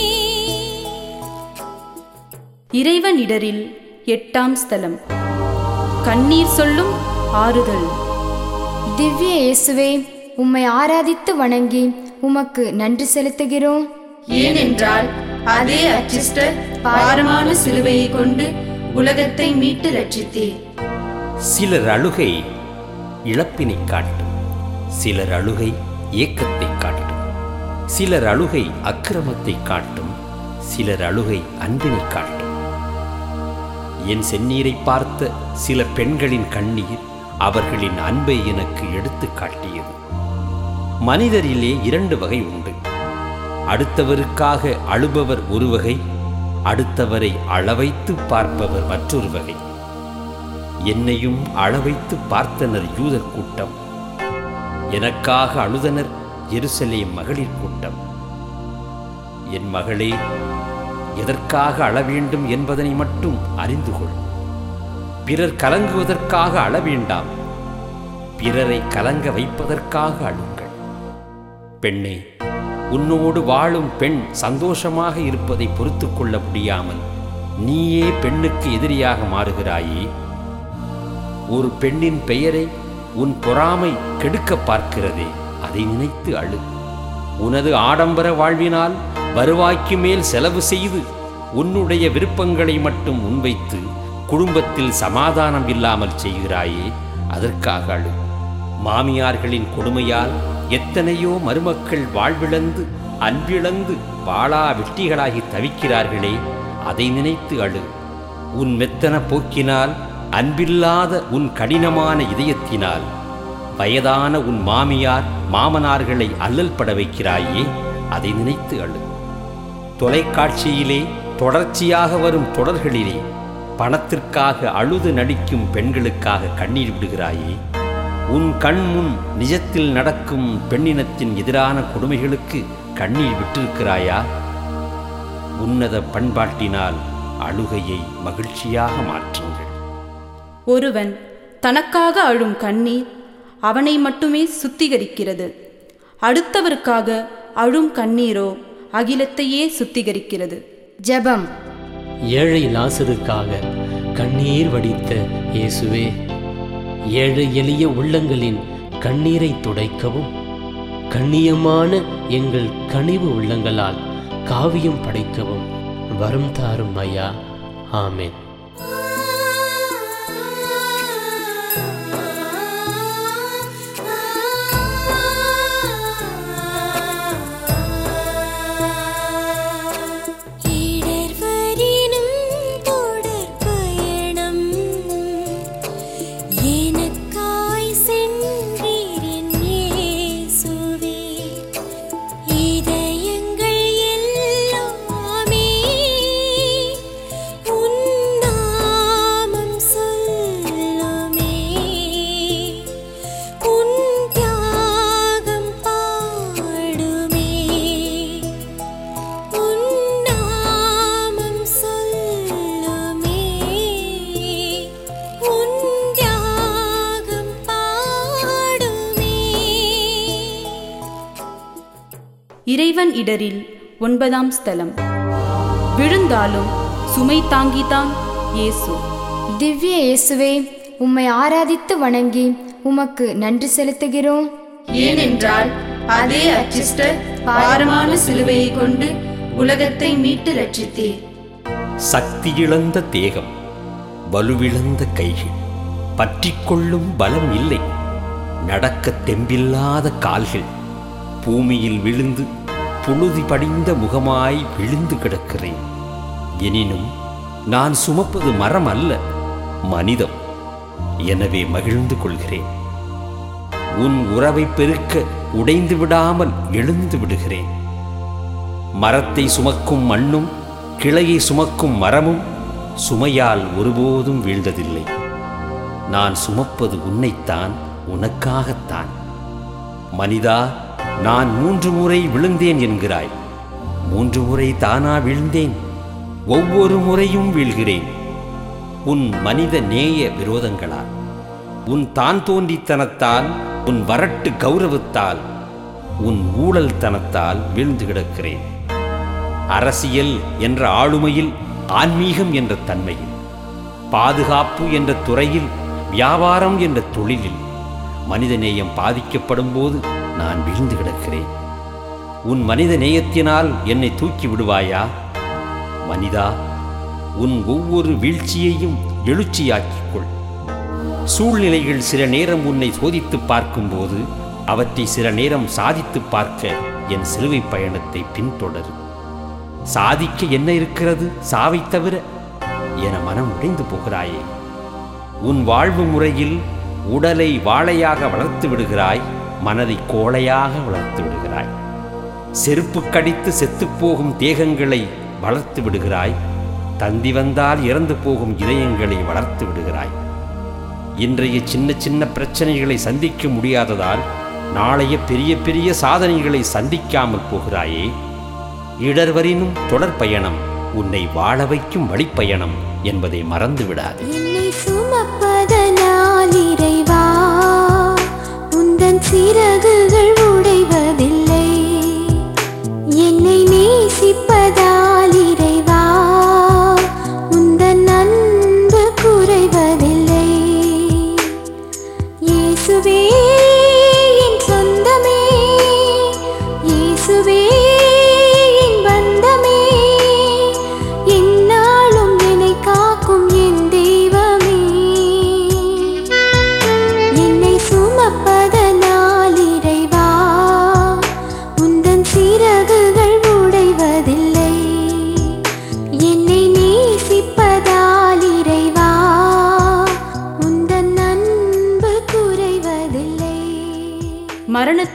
இறைவனிடரில் எட்டாம் ஸ்தலம் கண்ணீர் சொல்லும் ஆறுதல் திவ்ய இயேசுவே உம்மை ஆராதித்து வணங்கி உமக்கு நன்றி செலுத்துகிறோம் ஏனென்றால் அதே அச்சிஸ்டர் பாரமான சிலுவையை கொண்டு உலகத்தை மீட்டு ரட்சித்தீர் சிலர் அழுகை இழப்பினை காட்டும் சிலர் அழுகை ஏக்கத்தை காட்டும் சிலர் அழுகை அக்கிரமத்தை காட்டும் சிலர் அழுகை அன்பினை காட்டும் என் செந்நீரை பார்த்த சில பெண்களின் கண்ணீர் அவர்களின் அன்பை எனக்கு எடுத்துக் காட்டியது மனிதரிலே இரண்டு வகை உண்டு அடுத்தவருக்காக அழுபவர் ஒரு வகை அடுத்தவரை அளவைத்து பார்ப்பவர் மற்றொரு வகை என்னையும் அளவைத்து பார்த்தனர் யூதர் கூட்டம் எனக்காக அழுதனர் எருசலேம் மகளிர் கூட்டம் என் மகளே எதற்காக அழ வேண்டும் என்பதனை மட்டும் அறிந்து கொள் பிறர் கலங்குவதற்காக அழ வேண்டாம் பிறரை கலங்க வைப்பதற்காக அழுங்கள் பெண்ணே உன்னோடு வாழும் பெண் சந்தோஷமாக இருப்பதை பொறுத்து கொள்ள முடியாமல் நீயே பெண்ணுக்கு எதிரியாக மாறுகிறாயே ஒரு பெண்ணின் பெயரை உன் பொறாமை கெடுக்க பார்க்கிறதே அதை நினைத்து அழு உனது ஆடம்பர வாழ்வினால் வருவாய்க்கு மேல் செலவு செய்து உன்னுடைய விருப்பங்களை மட்டும் முன்வைத்து குடும்பத்தில் சமாதானம் இல்லாமல் செய்கிறாயே அதற்காக அழு மாமியார்களின் கொடுமையால் எத்தனையோ மருமக்கள் வாழ்விழந்து அன்பிழந்து வாளா வெட்டிகளாகி தவிக்கிறார்களே அதை நினைத்து அழு உன் மெத்தன போக்கினால் அன்பில்லாத உன் கடினமான இதயத்தினால் வயதான உன் மாமியார் மாமனார்களை அல்லல் பட வைக்கிறாயே அதை நினைத்து அழு தொலைக்காட்சியிலே தொடர்ச்சியாக வரும் தொடர்களிலே பணத்திற்காக அழுது நடிக்கும் பெண்களுக்காக கண்ணீர் விடுகிறாயே உன் கண் முன் நிஜத்தில் நடக்கும் பெண்ணினத்தின் எதிரான கொடுமைகளுக்கு கண்ணீர் விட்டிருக்கிறாயா உன்னத பண்பாட்டினால் அழுகையை மகிழ்ச்சியாக மாற்றுங்கள் ஒருவன் தனக்காக அழும் கண்ணீர் அவனை மட்டுமே சுத்திகரிக்கிறது அடுத்தவருக்காக அழும் கண்ணீரோ அகிலத்தையே சுத்திகரிக்கிறது ஜெபம் ஏழை லாசருக்காக கண்ணீர் வடித்த இயேசுவே ஏழை எளிய உள்ளங்களின் கண்ணீரை துடைக்கவும் கண்ணியமான எங்கள் கனிவு உள்ளங்களால் காவியம் படைக்கவும் வரம் தாரும் ஐயா ஆமென் இடர்வரினும் தொடர் பயணம் எனக்காய் சென்றீரின் இயேசுவே இதயங்கள் எல்லாமே உன் நாமம் சொல்லுமே உன் தியாகம் பாடுமே உன் நாமம் சொல்லுமே உன் தியாகம் பாடுமே இறைவன் இடரில் ஒன்பதாம் ஸ்தலம் விழுந்தாலும் சுமை தாங்கிதான் இயேசு திவ்ய இயேசுவே உம்மை ஆராதித்து வணங்கி உமக்கு நன்றி செலுத்துகிறோம் ஏனென்றால் அதே அச்சிஸ்டர் பாரமான சிலுவையை கொண்டு உலகத்தை மீட்டு ரட்சித்தீர் சக்தியிழந்த தேகம் வலுவிழந்த கைகள் பற்றிக்கொள்ளும் பலம் இல்லை நடக்க தெம்பில்லாத கால்கள் பூமியில் விழுந்து புழுதி படிந்த முகமாய் விழுந்து கிடக்கிறேன் எனினும் நான் சுமப்பது மரம் அல்ல மனிதம் எனவே மகிழ்ந்து கொள்கிறேன் உன் உறவை பெருக்க உடைந்து விடாமல் எழுந்து விடுகிறேன் மரத்தை சுமக்கும் மண்ணும் கிளையை சுமக்கும் மரமும் சுமையால் ஒருபோதும் வீழ்ந்ததில்லை நான் சுமப்பது உன்னைத்தான் உனக்காகத்தான் மனிதா நான் மூன்று முறை விழுந்தேன் என்கிறாய் மூன்று முறை தானா வீழ்ந்தேன் ஒவ்வொரு முறையும் வீழ்கிறேன் உன் மனித நேய விரோதங்களால் உன் தான் தோன்றித்தனத்தால் உன் வரட்டு கௌரவத்தால் உன் ஊழல் தனத்தால் வீழ்ந்து கிடக்கிறேன் அரசியல் என்ற ஆளுமையில் ஆன்மீகம் என்ற தன்மையில் பாதுகாப்பு என்ற துறையில் வியாபாரம் என்ற தொழிலில் மனிதநேயம் பாதிக்கப்படும் போது நான் வீழ்ந்து கிடக்கிறேன் உன் மனித நேயத்தினால் என்னை தூக்கி விடுவாயா மனிதா உன் ஒவ்வொரு வீழ்ச்சியையும் எழுச்சியாக்கிக் கொள் சூழ்நிலைகள் சில நேரம் உன்னை சோதித்துப் பார்க்கும்போது அவற்றை சில நேரம் சாதித்துப் பார்க்க என் சிலுவை பயணத்தை பின்தொடரு சாதிக்க என்ன இருக்கிறது சாவைத் தவிர என மனம் உடைந்து போகிறாயே உன் வாழ்வு முறையில் உடலை வாழையாக வளர்த்து விடுகிறாய் மனதை கோழையாக வளர்த்து விடுகிறாய் செருப்பு கடித்து செத்துப்போகும் தேகங்களை வளர்த்து விடுகிறாய் தந்தி வந்தால் இறந்து போகும் இதயங்களை வளர்த்து விடுகிறாய் இன்றைய சின்ன சின்ன பிரச்சனைகளை சந்திக்க முடியாததால் நாளைய பெரிய பெரிய சாதனைகளை சந்திக்காமல் போகிறாயே இடர்வரினும் தொடர் பயணம் உன்னை வாழ வைக்கும் வழிப்பயணம் என்பதை மறந்து விடாதே என்னை சுமப்பதனால் இறைவா உந்தன் சிறகுகள் உடைவதில்லை என்னை நேசிப்பதால் இறைவா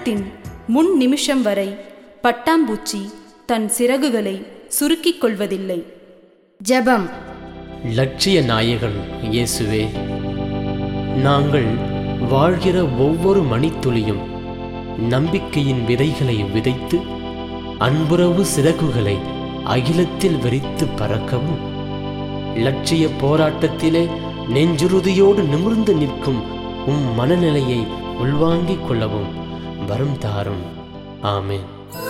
மரணத்தின் முன் நிமிஷம் வரை பட்டாம்பூச்சி தன் சிறகுகளை சுருக்கிக் கொள்வதில்லை ஜெபம் லட்சிய நாயகன் இயேசுவே நாங்கள் வாழ்கிற ஒவ்வொரு மணித்துளியும் நம்பிக்கையின் விதைகளை விதைத்து அன்புறவு சிறகுகளை அகிலத்தில் விரித்து பறக்கவும் லட்சிய போராட்டத்திலே நெஞ்சுறுதியோடு நிமிர்ந்து நிற்கும் உம் மனநிலையை உள்வாங்கிக் கொள்ளவும் வரும் தாரும் ஆமென்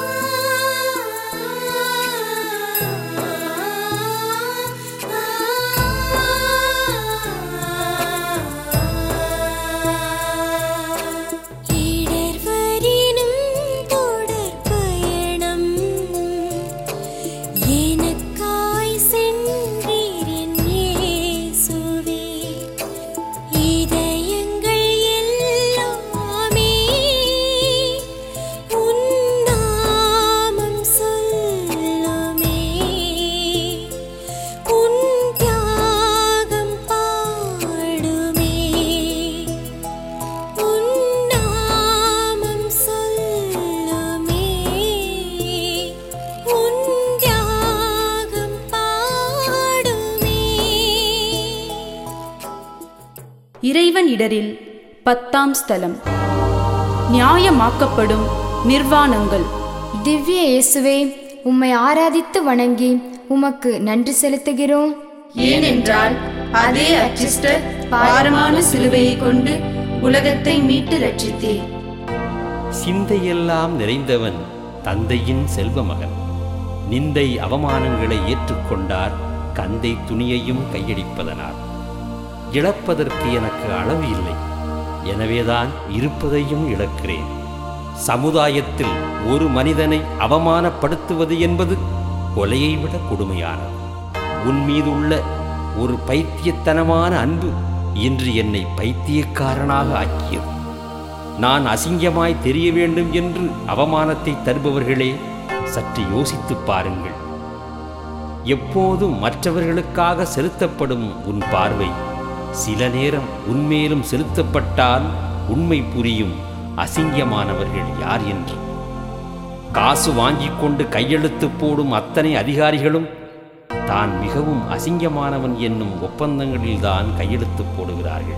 இடர்வரினும் தொடர் பயணம் எனக்காய் சென்றீர் என் இயேசுவே இதயங்கள் எல்லாமே உன் நாமம் சொல்லுமே உன் தியாகம் பாடுமே உன் நாமம் சொல்லுமே உன் தியாகம் பாடுமே இறைவன் இடரில் பத்தாம் ஸ்தலம் நியாயமாக்கப்படும் நிர்வாணங்கள் திவ்ய இயேசுவே உம்மை ஆராதித்து வணங்கி உமக்கு நன்றி செலுத்துகிறோம் ஏனென்றால் அதே அச்சிஸ்டர் பாரமான சிலுவையை கொண்டு உலகத்தை மீட்டு ரட்சித்தீர் சிந்தையெல்லாம் நிறைந்தவன் தந்தையின் செல்வ மகன் நிந்தை அவமானங்களை ஏற்றுக்கொண்டார் கந்தை துணியையும் கையடிப்பதனால் இழப்பதற்கு எனக்கு அளவு இல்லை எனவேதான் இருப்பதையும் இழக்கிறேன் சமுதாயத்தில் ஒரு மனிதனை அவமானப்படுத்துவது என்பது கொலையை விட கொடுமையானது உன் மீதுள்ள ஒரு பைத்தியத்தனமான அன்பு இன்று என்னை பைத்தியக்காரனாக ஆக்கியது நான் அசிங்கமாய் தெரிய வேண்டும் என்று அவமானத்தை தருபவர்களே சற்று யோசித்துப் பாருங்கள் எப்போதும் மற்றவர்களுக்காக செலுத்தப்படும் உன் பார்வை சில நேரம் உன்மேலும் செலுத்தப்பட்டால் உண்மை புரியும் அசிங்கமானவர்கள் யார் என்று காசு வாங்கிக் கொண்டு கையெழுத்து போடும் அத்தனை அதிகாரிகளும் தான் மிகவும் அசிங்கமானவன் என்னும் ஒப்பந்தங்களில்தான் கையெழுத்து போடுகிறார்கள்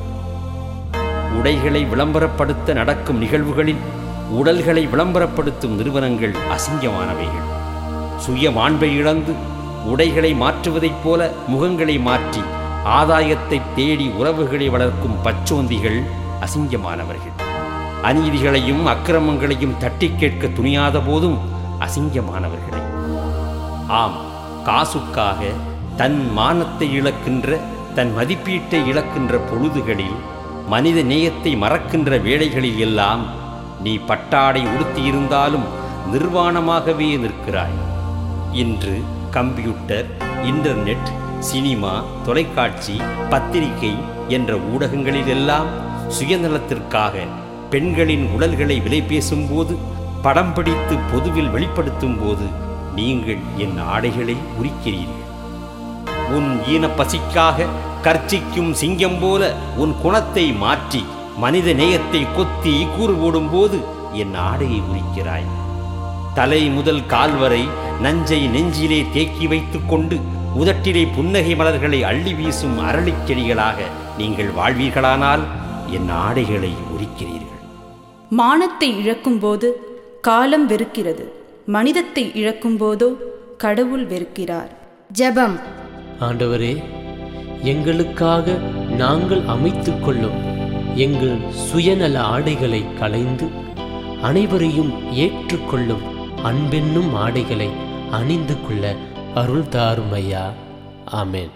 உடைகளை விளம்பரப்படுத்த நடக்கும் நிகழ்வுகளில் உடல்களை விளம்பரப்படுத்தும் நிறுவனங்கள் அசிங்கமானவைகள் சுய மாண்பை இழந்து உடைகளை மாற்றுவதைப் போல முகங்களை மாற்றி ஆதாயத்தை தேடி உறவுகளை வளர்க்கும் பச்சோந்திகள் அசிங்கமானவர்கள் அநீதிகளையும் அக்கிரமங்களையும் தட்டி கேட்க துணியாத போதும் அசிங்கமானவர்களே ஆம் காசுக்காக தன் மானத்தை இழக்கின்ற தன் மதிப்பீட்டை இழக்கின்ற பொழுதுகளில் மனித நேயத்தை மறக்கின்ற வேளைகளில் எல்லாம் நீ பட்டாடை உடுத்தியிருந்தாலும் நிர்வாணமாகவே நிற்கிறாய் இன்று கம்ப்யூட்டர் இன்டர்நெட் சினிமா தொலைக்காட்சி பத்திரிகை என்ற ஊடகங்களிலெல்லாம் சுயநலத்திற்காக பெண்களின் உடல்களை விலை பேசும்போது படம் பிடித்து பொதுவில் வெளிப்படுத்தும் போது நீங்கள் என் ஆடைகளை உரிக்கிறீர்கள் உன் ஈன பசிக்காக கர்ச்சிக்கும் சிங்கம் போல உன் குணத்தை மாற்றி மனித நேயத்தை கொத்தி கூறு போடும்போது என் ஆடையை உரிக்கிறாய் தலை முதல் கால் வரை நஞ்சை நெஞ்சிலே தேக்கி வைத்துக் கொண்டு உதட்டிலே புன்னகை மலர்களை அள்ளி வீசும் அரளிச் செடிகளாக நீங்கள் வாழ்வீர்களானால் என் ஆடைகளை உரிக்கிறீர்கள் மானத்தை இழக்கும்போது காலம் வெறுக்கிறது மனிதத்தை இழக்கும்போதோ கடவுள் வெறுக்கிறார் ஜெபம் ஆண்டவரே எங்களுக்காக நாங்கள் அமைத்துக் கொள்ளும் எங்கள் சுயநல ஆடைகளை களைந்து அனைவரையும் ஏற்றுக்கொள்ளும் அன்பென்னும் ஆடைகளை அணிந்து கொள்ள அருள் தாரும் ஐயா ஆமென்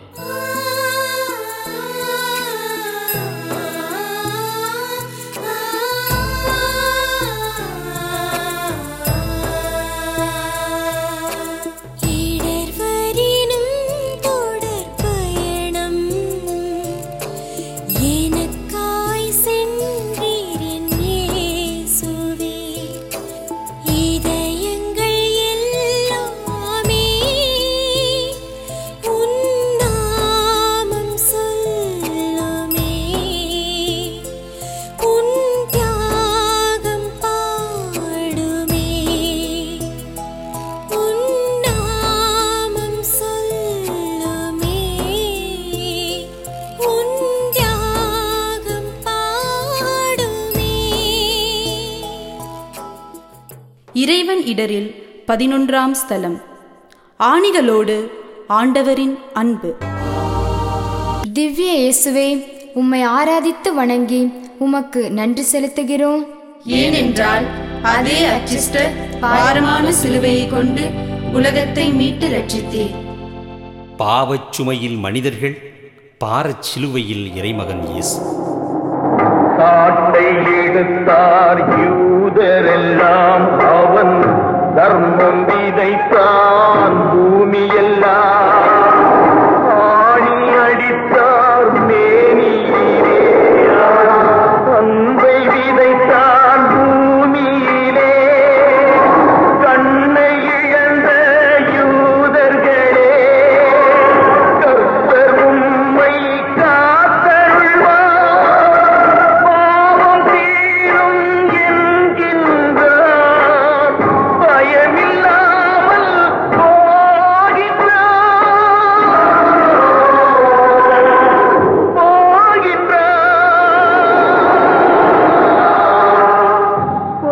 இடர்வரினும் தொடர் பயணம் எனக்காய் சென்றீர் என் இயேசுவே இதயங்கள் எல்லாமே உன் இறைவன் இடரில் பதினொன்றாம் ஸ்தலம் ஆணிகளோடு ஆண்டவரின் அன்பு திவ்ய இயேசுவே உம்மை ஆராதித்து வணங்கி உமக்கு நன்றி செலுத்துகிறோம் ஏனென்றால் அதே அச்சிஸ்டர் பாரமான சிலுவையை கொண்டு உலகத்தை மீட்டு ரட்சித்தீர் பாவச் சுமையில் மனிதர்கள் பாரச் சிலுவையில் இறைமகன் இயேசு காட்டை எடுத்தார் யூதரெல்லாம் அவன் தர்மம் விதைத்தான் பூமியெல்லாம் ஆணி அடித்தார் மேனியிலே அன்பை விதைத்தான் பூமியிலே கண்ணை இழந்த யூதர்களே கர்த்தர் உம்மை காத்தருள்வார் பாவம் தீரும் என்கின்றார் பயமில்லாமல் போகின்றார் போகின்றார்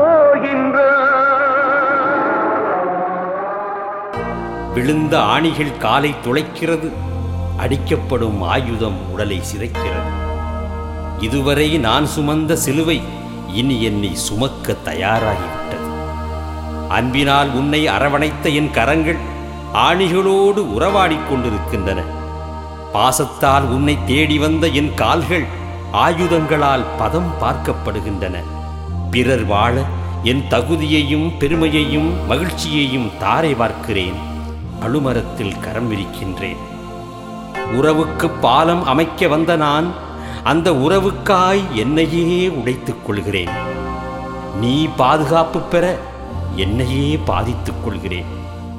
போகின்றார் விழுந்த ஆணிகள் காலை துளைக்கிறது அடிக்கப்படும் ஆயுதம் உடலை சிதைக்கிறது இதுவரை நான் சுமந்த சிலுவை இனி என்னை சுமக்க தயாராகிவிட்டது அன்பினால் உன்னை அரவணைத்த என் கரங்கள் ஆணிகளோடு உறவாடிக் கொண்டிருக்கின்றன பாசத்தால் உன்னை தேடி வந்த என் கால்கள் ஆயுதங்களால் பதம் பார்க்கப்படுகின்றன பிறர் வாழ என் தகுதியையும் பெருமையையும் மகிழ்ச்சியையும் தாரை பார்க்கிறேன் அழுமரத்தில் கரம் விரிக்கின்றேன் உறவுக்கு பாலம் அமைக்க வந்த நான் அந்த உறவுக்காய் என்னையே உடைத்துக் கொள்கிறேன் நீ பாதுகாப்பு பெற என்னையே பாதித்துக் கொள்கிறேன்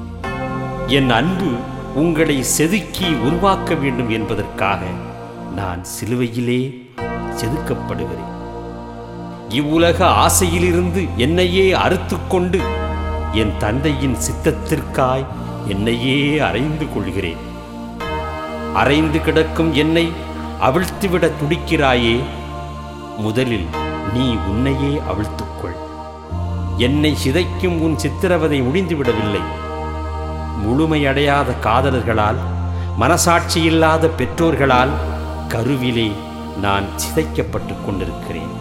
என் அன்பு உங்களை செதுக்கி உருவாக்க வேண்டும் என்பதற்காக நான் சிலுவையிலே செதுக்கப்படுகிறேன் இவ்வுலக ஆசையிலிருந்து என்னையே அறுத்துக்கொண்டு என் தந்தையின் சித்தத்திற்காய் என்னையே அறைந்து கொள்கிறேன் அறைந்து கிடக்கும் என்னை அவிழ்த்துவிட துடிக்கிறாயே முதலில் நீ உன்னையே அவிழ்த்துக்கொள் என்னை சிதைக்கும் உன் சித்திரவதை முடிந்துவிடவில்லை முழுமையடையாத காதலர்களால் மனசாட்சியில்லாத பெற்றோர்களால் கருவிலே நான் சிதைக்கப்பட்டுக் கொண்டிருக்கிறேன்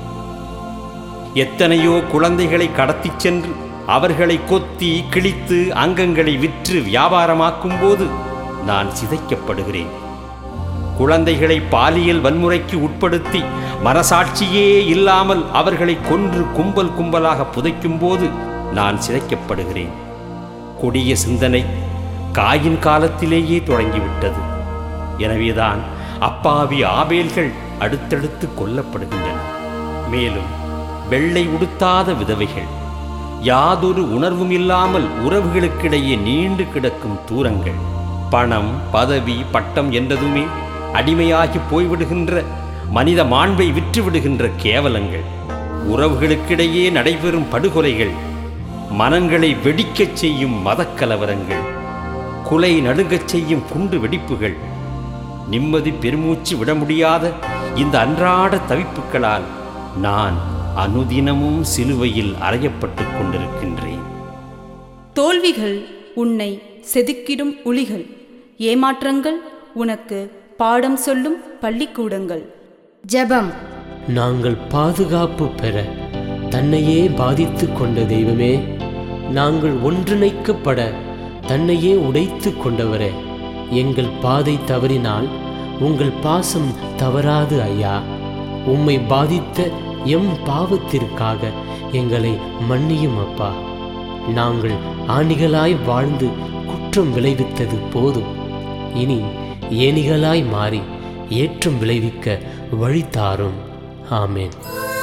எத்தனையோ குழந்தைகளை கடத்திச் சென்று அவர்களை கொத்தி கிழித்து அங்கங்களை விற்று வியாபாரமாக்கும் போது நான் சிதைக்கப்படுகிறேன் குழந்தைகளை பாலியல் வன்முறைக்கு உட்படுத்தி மனசாட்சியே இல்லாமல் அவர்களை கொன்று கும்பல் கும்பலாக புதைக்கும் போது நான் சிதைக்கப்படுகிறேன் கொடிய சிந்தனை காயின் காலத்திலேயே தொடங்கிவிட்டது எனவேதான் அப்பாவி ஆபேல்கள் அடுத்தடுத்து கொல்லப்படுகின்றன மேலும் வெள்ளை உடுத்தாத விதவைகள் யாதொரு உணர்வும் இல்லாமல் உறவுகளுக்கிடையே நீண்டு கிடக்கும் தூரங்கள் பணம் பதவி பட்டம் என்றதுமே அடிமையாகி போய்விடுகின்ற மனித மாண்பை விற்றுவிடுகின்ற கேவலங்கள் உறவுகளுக்கிடையே நடைபெறும் படுகொலைகள் மனங்களை வெடிக்கச் செய்யும் மதக்கலவரங்கள் குலை நடுங்கச் செய்யும் குண்டு வெடிப்புகள் நிம்மதி பெருமூச்சு விட முடியாத இந்த அன்றாட தவிப்புகளால் நான் அனுதினமும் சிலுவையில் அறையப்பட்டுக் கொண்டிருக்கின்றேன் தோல்விகள் உன்னை செதுக்கிடும் உளிகள் ஏமாற்றங்கள் உனக்கு பாடம் சொல்லும் பள்ளிக்கூடங்கள் ஜெபம் நாங்கள் பாதுகாப்பு பெற தன்னையே பாதித்து கொண்ட தெய்வமே நாங்கள் ஒன்றிணைக்கப்பட தன்னையே உடைத்து கொண்டவரே எங்கள் பாதை தவறினால் உங்கள் பாசம் தவறாது ஐயா உம்மை பாதித்த எம் பாவத்திற்காக எங்களை மன்னியும் அப்பா நாங்கள் ஆணிகளாய் வாழ்ந்து குற்றம் விளைவித்தது போதும் இனி ஏணிகளாய் மாறி ஏற்றம் விளைவிக்க வழி தாரும் ஆமேன்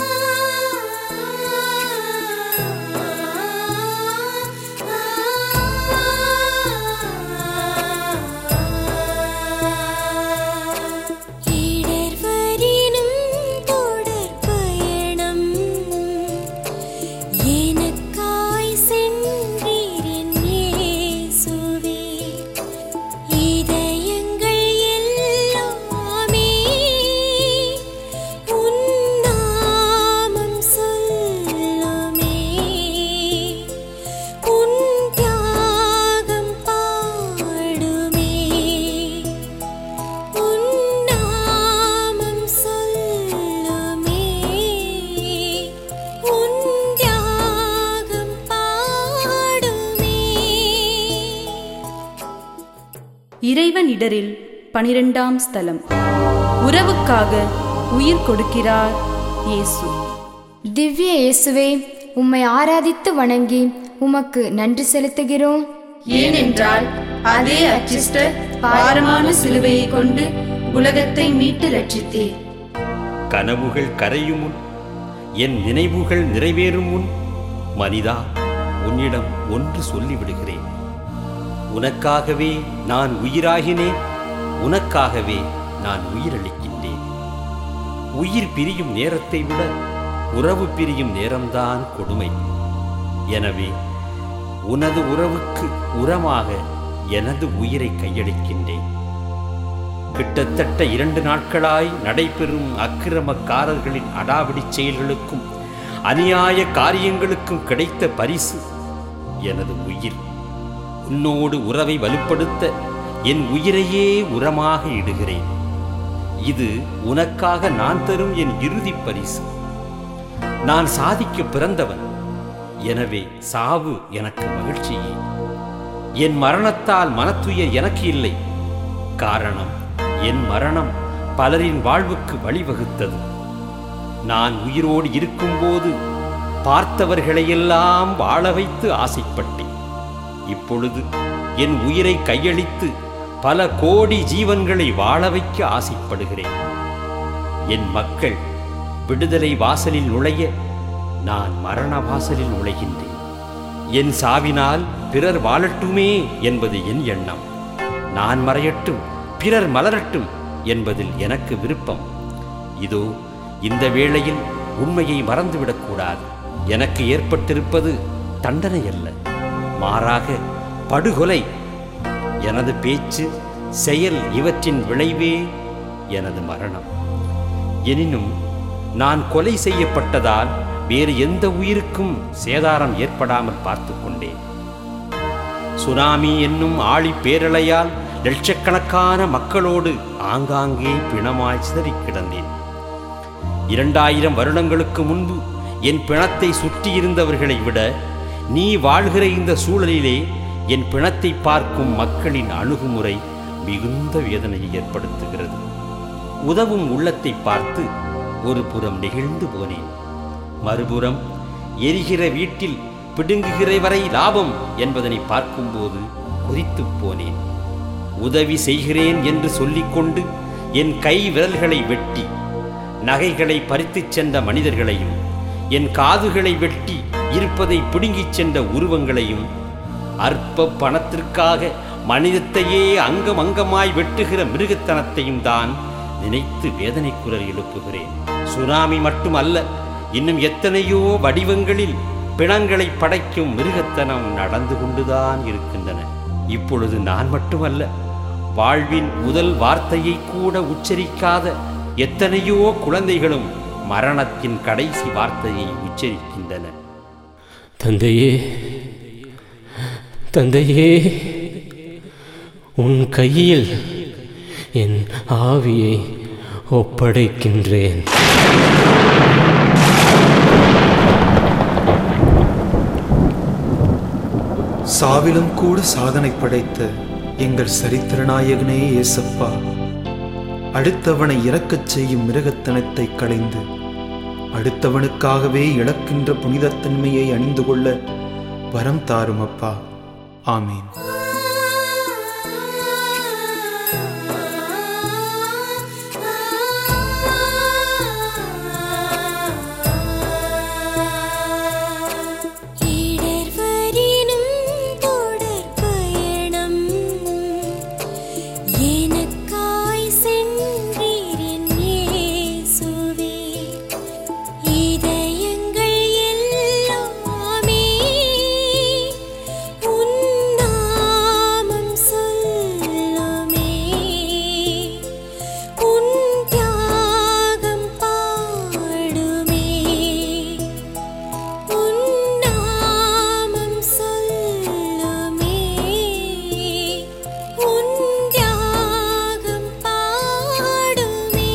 இடர்வரினும் தொடர் பயணம் எனக்காய் சென்றீர் என் இயேசுவே இதயங்கள் எல்லாமே உன்னாமத்தை இறைவன் இடரில் பனிரெண்டாம் ஸ்தலம் உறவுக்காக உயிர் கொடுக்கிறார் இயேசு திவ்ய இயேசுவே உம்மை ஆராதித்து வணங்கி உமக்கு நன்றி செலுத்துகிறோம் ஏனென்றால் அதே அச்சிஸ்டர் பாரமான சிலுவையை கொண்டு உலகத்தை மீட்டு ரட்சித்தீர் கனவுகள் கரையும் முன் என் நினைவுகள் நிறைவேறும் முன் மனிதா உன்னிடம் ஒன்று சொல்லிவிடுகிறேன் உனக்காகவே நான் உயிராகினேன் உனக்காகவே நான் உயிரளிக்கின்றேன் உயிர் பிரியும் நேரத்தை விட உறவு பிரியும் நேரம்தான் கொடுமை எனவே உனது உறவுக்கு உரமாக எனது உயிரை கையளிக்கின்றேன் கிட்டத்தட்ட இரண்டு நாட்களாய் நடைபெறும் அக்கிரமக்காரர்களின் அடாவடி செயல்களுக்கும் அநியாய காரியங்களுக்கும் கிடைத்த பரிசு எனது உயிர் உன்னோடு உறவை வலுப்படுத்த என் உயிரையே உரமாக இடுகிறேன் இது உனக்காக நான் தரும் என் இறுதிப் பரிசு நான் சாதிக்க பிறந்தவன் எனவே சாவு எனக்கு மகிழ்ச்சியே என் மரணத்தால் மனத்துயர் எனக்கு இல்லை காரணம் என் மரணம் பலரின் வாழ்வுக்கு வழிவகுத்தது நான் உயிரோடு இருக்கும்போது பார்த்தவர்களையெல்லாம் வாழ வைத்து ஆசைப்பட்டேன் இப்பொழுது என் உயிரை கையளித்து பல கோடி ஜீவன்களை வாழ வைக்க ஆசைப்படுகிறேன் என் மக்கள் விடுதலை வாசலில் நுழைய நான் மரண வாசலில் நுழைகின்றேன் என் சாவினால் பிறர் வாழட்டுமே என்பது என் எண்ணம் நான் மறையட்டும் பிறர் மலரட்டும் என்பதில் எனக்கு விருப்பம் இதோ இந்த வேளையில் உண்மையை மறந்துவிடக்கூடாது எனக்கு ஏற்பட்டிருப்பது தண்டனை அல்ல மாறாக படுகொலை எனது பேச்சு செயல் இவற்றின் விளைவே எனது மரணம் எனினும் நான் கொலை செய்யப்பட்டதால் வேறு எந்த உயிருக்கும் சேதாரம் ஏற்படாமல் பார்த்து கொண்டேன் சுனாமி என்னும் ஆழி பேரலையால் லட்சக்கணக்கான மக்களோடு ஆங்காங்கே பிணமாய் சிதறிக் கிடந்தேன் இரண்டாயிரம் வருடங்களுக்கு முன்பு என் பிணத்தை சுற்றியிருந்தவர்களை விட நீ வாழ்கிற இந்த சூழலிலே என் பிணத்தை பார்க்கும் மக்களின் அணுகுமுறை மிகுந்த வேதனையை ஏற்படுத்துகிறது உதவும் உள்ளத்தை பார்த்து ஒரு புறம் நெகிழ்ந்து போனேன் மறுபுறம் எரிகிற வீட்டில் பிடுங்குகிற வரை லாபம் என்பதனை பார்க்கும்போது கொதித்துப் போனேன் உதவி செய்கிறேன் என்று சொல்லிக்கொண்டு என் கை விரல்களை வெட்டி நகைகளை பறித்துச் சென்ற மனிதர்களையும் என் காதுகளை வெட்டி இருப்பதை பிடுங்கிச் சென்ற உருவங்களையும் அற்ப பணத்திற்காக மனிதத்தையே அங்கம் அங்கமாய் வெட்டுகிற மிருகத்தனத்தையும் தான் நினைத்து வேதனை குரல் எழுப்புகிறேன் சுனாமி மட்டுமல்ல இன்னும் எத்தனையோ வடிவங்களில் பிணங்களை படைக்கும் மிருகத்தனம் நடந்து கொண்டுதான் இருக்கின்றன இப்பொழுது நான் மட்டுமல்ல வாழ்வின் முதல் வார்த்தையை கூட உச்சரிக்காத எத்தனையோ குழந்தைகளும் மரணத்தின் கடைசி வார்த்தையை உச்சரிக்கின்றன தந்தையே தந்தையே உன் கையில் என் ஆவியை ஒப்படைக்கின்றேன் சாவிலும் கூட சாதனை படைத்த எங்கள் சரித்திரநாயகனே ஏசப்பா அடுத்தவனை இறக்கச் செய்யும் மிருகத்தனத்தை களைந்து அடுத்தவனுக்காகவே இழக்கின்ற புனிதத்தன்மையை அணிந்து கொள்ள வரம் தாரும் அப்பா ஆமீன் இடர்வரினும் தொடர் பயணம் எனக்காய் சென்றீர் என் இயேசுவே இதயங்கள் எல்லாமே உன் நாமம் சொல்லுமே உன் தியாகம் பாடுமே உன் நாமம் சொல்லுமே உன் தியாகம் பாடுமே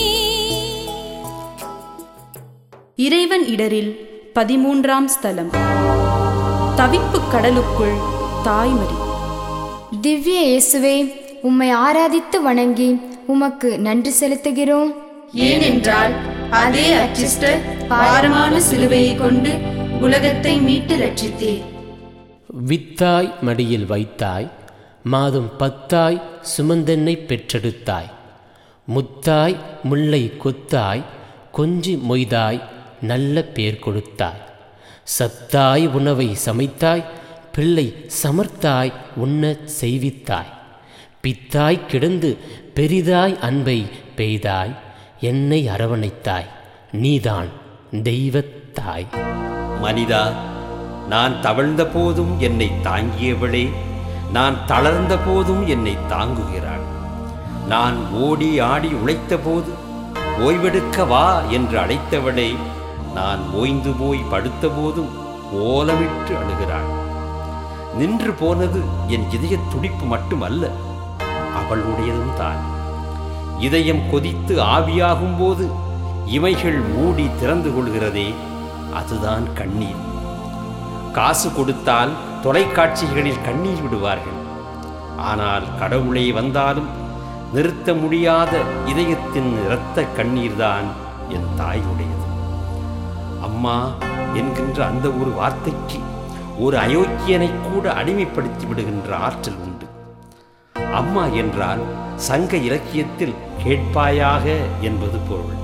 இறைவன் இடரில் பதிமூன்றாம் ஸ்தலம் தவிப்புக் கடலுக்குள் தாய்மறி திவ்ய இயேசுவே உம்மை ஆராதித்து வணங்கி உமக்கு நன்றி செலுத்துகிறோம் ஏனென்றால் அதே அச்சிஸ்டர் பாரமான சிலுவையை கொண்டு உலகத்தை மீட்டு ரட்சித்தீர் வித்தாய் மடியில் வைத்தாய் மாதம் பத்தாய் சுமந்தென்னை பெற்றெடுத்தாய் முத்தாய் முல்லை கொத்தாய் கொஞ்சி மொய்தாய் நல்ல பேர் கொடுத்தாய் சத்தாய் உணவை சமைத்தாய் பிள்ளை சமர்த்தாய் உண்ணச் செய்வித்தாய் பித்தாய் கிடந்து பெரிதாய் அன்பை பெய்தாய் என்னை அரவணைத்தாய் நீதான் தெய்வத்தாய் மனிதா நான் தவழ்ந்த போதும் என்னை தாங்கியவளே நான் தளர்ந்த போதும் என்னை தாங்குகிறாள் நான் ஓடி ஆடி உழைத்த போது ஓய்வெடுக்க வா என்று அழைத்தவளே நான் ஓய்ந்து போய் படுத்த போதும் ஓலமிட்டு அழுகிறாள் நின்று போனது என் இதய துடிப்பு மட்டுமல்ல அவளுடையதும் தான் இதயம் கொதித்து ஆவியாகும் போது இமைகள் மூடி திறந்து கொள்கிறதே அதுதான் கண்ணீர் காசு கொடுத்தால் தொலைக்காட்சிகளில் கண்ணீர் விடுவார்கள் ஆனால் கடவுளே வந்தாலும் நிறுத்த முடியாத இதயத்தின் இரத்த கண்ணீர்தான் என் தாயுடையது அம்மா என்கின்ற அந்த ஒரு வார்த்தைக்கு ஒரு அயோக்கியனை கூட அடிமைப்படுத்தி விடுகின்ற ஆற்றல் உண்டு அம்மா என்றால் சங்க இலக்கியத்தில் கேட்பாயாக என்பது பொருள்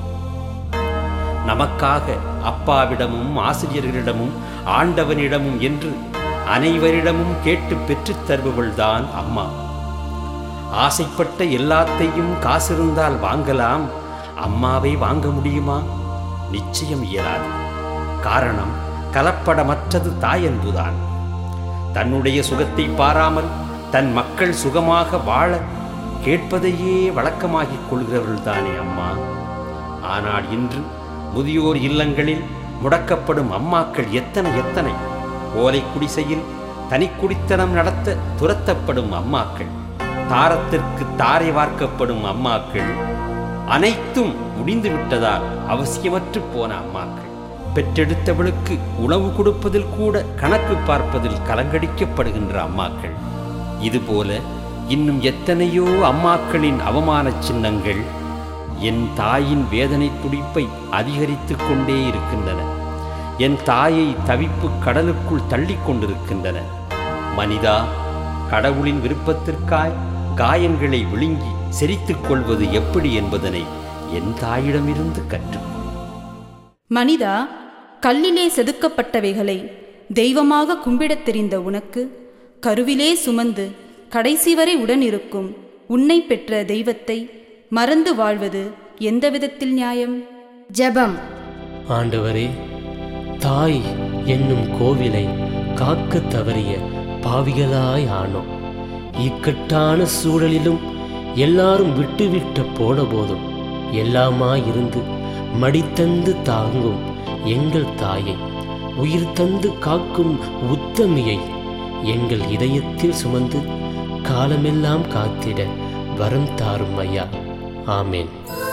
நமக்காக அப்பாவிடமும் ஆசிரியர்களிடமும் ஆண்டவனிடமும் என்று அனைவரிடமும் கேட்டு பெற்றுத் தருபவள்தான் அம்மா ஆசைப்பட்ட எல்லாத்தையும் காசிருந்தால் வாங்கலாம் அம்மாவை வாங்க முடியுமா நிச்சயம் இயலாது காரணம் கலப்படமற்றது தாயன்புதான் தன்னுடைய சுகத்தை பாராமல் தன் மக்கள் சுகமாக வாழ கேட்பதையே வழக்கமாகிக் கொள்கிறவர்கள்தானே அம்மா ஆனால் இன்று முதியோர் இல்லங்களில் முடக்கப்படும் அம்மாக்கள் எத்தனை எத்தனை ஓலை குடிசையில் தனிக்குடித்தனம் நடத்த துரத்தப்படும் அம்மாக்கள் தாரத்திற்கு தாரை வார்க்கப்படும் அம்மாக்கள் அனைத்தும் முடிந்து விட்டதால் அவசியமற்று போன அம்மாக்கள் பெற்றெடுத்தவளுக்கு உணவு கொடுப்பதில் கூட கணக்கு பார்ப்பதில் கலங்கடிக்கப்படுகின்ற அம்மாக்கள் இதுபோல இன்னும் எத்தனையோ அம்மாக்களின் அவமானச் சின்னங்கள் என் தாயின் வேதனை துடிப்பை அதிகரித்துக் கொண்டே இருக்கின்றன என் தாயை தவிப்பு கடலுக்குள் தள்ளிக் கொண்டிருக்கின்றன மனிதா கடவுளின் விருப்பத்திற்காய் காயங்களை விழுங்கி செரித்துக் கொள்வது எப்படி என்பதனை என் தாயிடமிருந்து கற்றுக்கொள் மனிதா கல்லிலே செதுக்கப்பட்டவைகளை தெய்வமாக கும்பிடத் தெரிந்த உனக்கு கருவிலே சுமந்து கடைசி வரை உடனிருக்கும் உன்னை பெற்ற தெய்வத்தை மறந்து வாழ்வது எந்த விதத்தில் நியாயம் ஜெபம் ஆண்டவரே தாய் என்னும் கோவிலை காக்கத் தவறிய பாவிகளாய் ஆனோம் இக்கட்டான சூழலிலும் எல்லாரும் விட்டுவிட்ட போன போதும் எல்லாமாயிருந்து மடித்தந்து தாங்கும் எங்கள் தாயை உயிர் தந்து காக்கும் உத்தமியை எங்கள் இதயத்தில் சுமந்து காலமெல்லாம் காத்திட வரம் தாரும் ஐயா ஆமேன்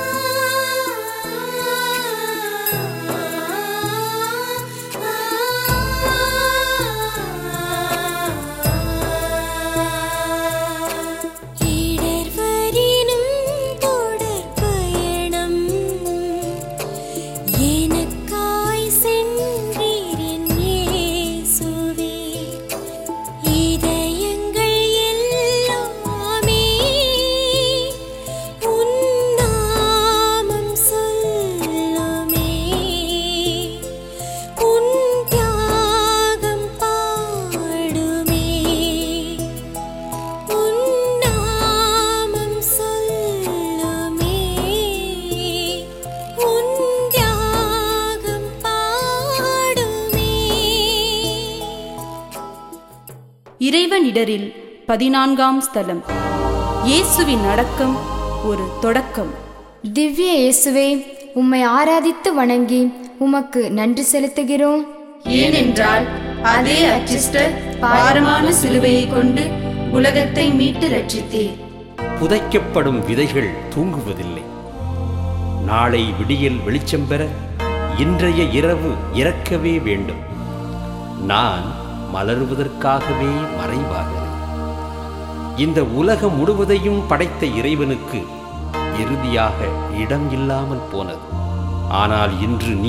இடர்வரினும் தொடர் பயணம் எனக்காய் சென்றீரின் இயேசுவே இதயங்கள் எல்லாமே உன் நாமம் சொல்லுமே உன் தியாகம் பாடுமே உன் நாமம் சொல்லுமே உன் தியாகம் பாடுமே இறைவனிடரில் பதினான்காம் ஸ்தலம் இயேசுவின் அடக்கம் ஒரு தொடக்கம் திவ்ய இயேசுவே உம்மை ஆராதித்து வணங்கி உமக்கு நன்றி செலுத்துகிறோம் ஏனென்றால் அதே அச்சிஸ்டர் பாரமான சிலுவையை கொண்டு உலகத்தை மீட்டு ரட்சித்தீர் புதைக்கப்படும் விதைகள் தூங்குவதில்லை நாளை விடியல் வெளிச்சம் பெற இன்றைய இரவு இறக்கவே வேண்டும் நான் மலருவதற்காகவே மறைவாகிறேன் இந்த உலகம் முழுவதையும் படைத்த இறைவனுக்கு இறுதியாக இடம் இல்லாமல் போனது ஆனால் இன்று நீ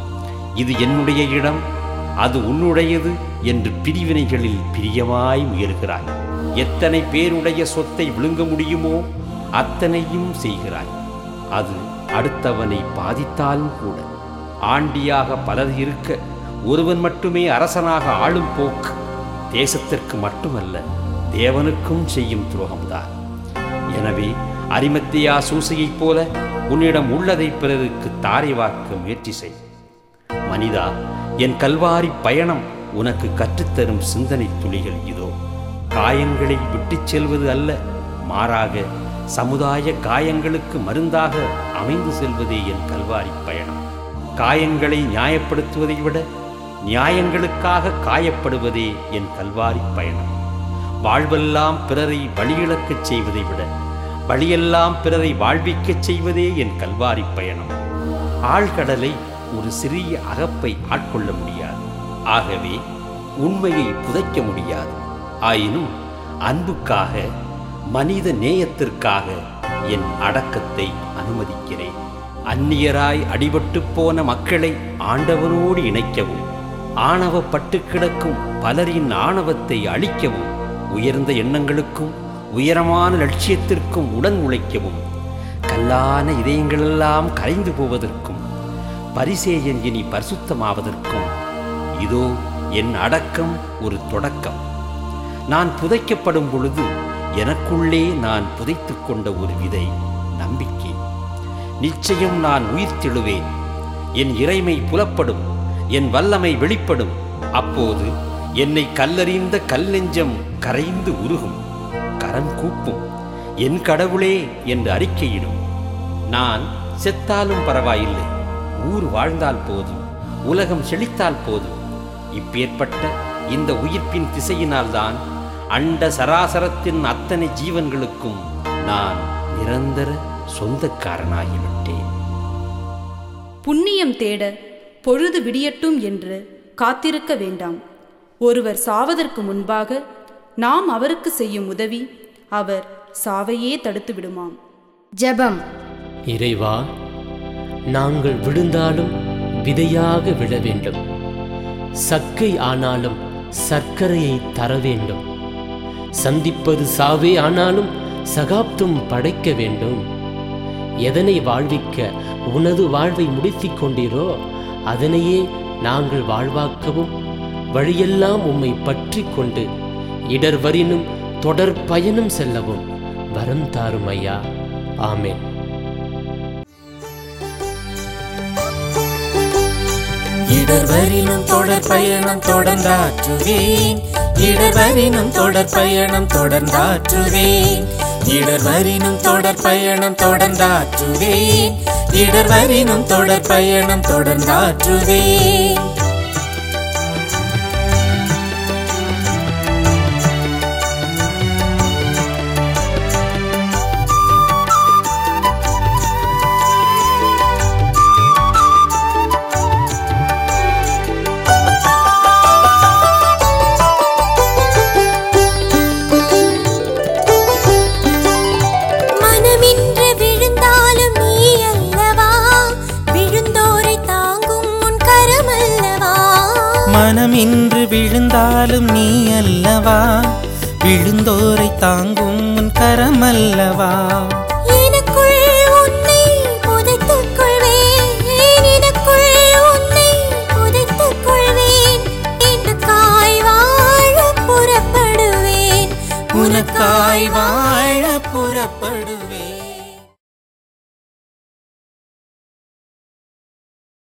இது என்னுடைய இடம் அது உன்னுடையது என்று பிரிவினைகளில் பிரியமாய் முயல்கிறாய் எத்தனை பேருடைய சொத்தை விழுங்க முடியுமோ அத்தனையும் செய்கிறாய் அது அடுத்தவனை பாதித்தாலும் கூட ஆண்டியாக பலர் இருக்க ஒருவன் மட்டுமே அரசனாக ஆளும் போக்கு தேசத்திற்கு மட்டுமல்ல தேவனுக்கும் செய்யும் துரோகம்தான் எனவே அரிமத்தியா சூசையைப் போல உன்னிடம் உள்ளதை பிறருக்கு தாரை வார்க்க முயற்சி செய் மனிதா என் கல்வாரி பயணம் உனக்கு கற்றுத்தரும் சிந்தனை துளிகள் இதோ காயங்களை விட்டுச் செல்வது அல்ல மாறாக சமுதாய காயங்களுக்கு மருந்தாக அமைந்து செல்வதே என் கல்வாரி பயணம் காயங்களை நியாயப்படுத்துவதை விட நியாயங்களுக்காக காயப்படுவதே என் கல்வாரி பயணம் வாழ்வெல்லாம் பிறரை வழியிழக்கச் செய்வதை விட வழியெல்லாம் பிறரை வாழ்விக்கச் செய்வதே என் கல்வாரி பயணம் ஆழ்கடலை ஒரு சிறிய அகப்பை ஆட்கொள்ள முடியாது ஆகவே உண்மையை புதைக்க முடியாது ஆயினும் அன்புக்காக மனித நேயத்திற்காக என் அடக்கத்தை அனுமதிக்கிறேன் அந்நியராய் அடிபட்டுப் போன மக்களை ஆண்டவனோடு இணைக்கவும் ஆணவப்பட்டு கிடக்கும் பலரின் ஆணவத்தை அழிக்கவும் உயர்ந்த எண்ணங்களுக்கும் உயரமான லட்சியத்திற்கும் உடன் உழைக்கவும் கல்லான இதயங்களெல்லாம் கரைந்து போவதற்கும் பரிசேயன் இனி பரிசுத்தமாவதற்கும் இதோ என் அடக்கம் ஒரு தொடக்கம் நான் புதைக்கப்படும் பொழுது எனக்குள்ளே நான் புதைத்துக் கொண்ட ஒரு விதை நம்பிக்கை நிச்சயம் நான் உயிர்த்தெழுவேன் என் இறைமை புலப்படும் என் வல்லமை வெளிப்படும் அப்போது என்னை கல்லறிந்த கல் நெஞ்சம் கரைந்து உருகும் கரம் கூப்பும் என் கடவுளே என்று அறிக்கையிடும் நான் செத்தாலும் பரவாயில்லை ஊர் வாழ்ந்தால் போதும் உலகம் செழித்தால் போதும் இப்பேற்பட்ட இந்த உயிர்ப்பின் திசையினால்தான் அண்ட சராசரத்தின் அத்தனை ஜீவன்களுக்கும் நான் நிரந்தர சொந்தக்காரனாகிவிட்டேன் புண்ணியம் தேட பொழுது விடியட்டும் என்று காத்திருக்க வேண்டாம் ஒருவர் சாவதற்கு முன்பாக நாம் அவருக்கு செய்யும் உதவி அவர் சாவையே தடுத்து விடுமாம் ஜெபம் இறைவா நாங்கள் விழுந்தாலும் விதையாக விழ வேண்டும் சக்கை ஆனாலும் சர்க்கரையை தர வேண்டும் சந்திப்பது சாவே ஆனாலும் சகாப்தம் படைக்க வேண்டும் எதனை வாழ்விக்க உனது வாழ்வை முடித்திக் கொண்டீரோ அதனையே நாங்கள் வாழ்வாக்கவும் வழியெல்லாம் உம்மை பற்றி கொண்டு இடர்வரினும் தொடர் பயணம் செல்லவும் வரம் தாரும் ஐயா ஆமென் இடர்வரினும் தொடர் பயணம் தொடர்ந்தாற்றுவேன் இடர்வரினும் தொடர் பயணம் தொடர்ந்தாற்றுவேன் இடர்வரினும் தொடர் பயணம் தொடர்ந்தாற்றுவேன் இடர்வரினும் தொடர் பயணம் தொடர்ந்தாற்றுவேன் மனமின்று விழுந்தாலும் நீ அல்லவா விழுந்தோரை தாங்கும் உன் கரமல்லவா மனமின்று விழுந்தாலும் நீ அல்லவா விழுந்தோரை தாங்கும் உன் கரமல்லவா எனக்குள் உன்னை புதைத்துக் கொள்வேன் எனக்குள் உன்னை புதைத்துக் கொள்வேன் எனக்காய் வாழ புறப்படுவேன் உனக்காய் வாழ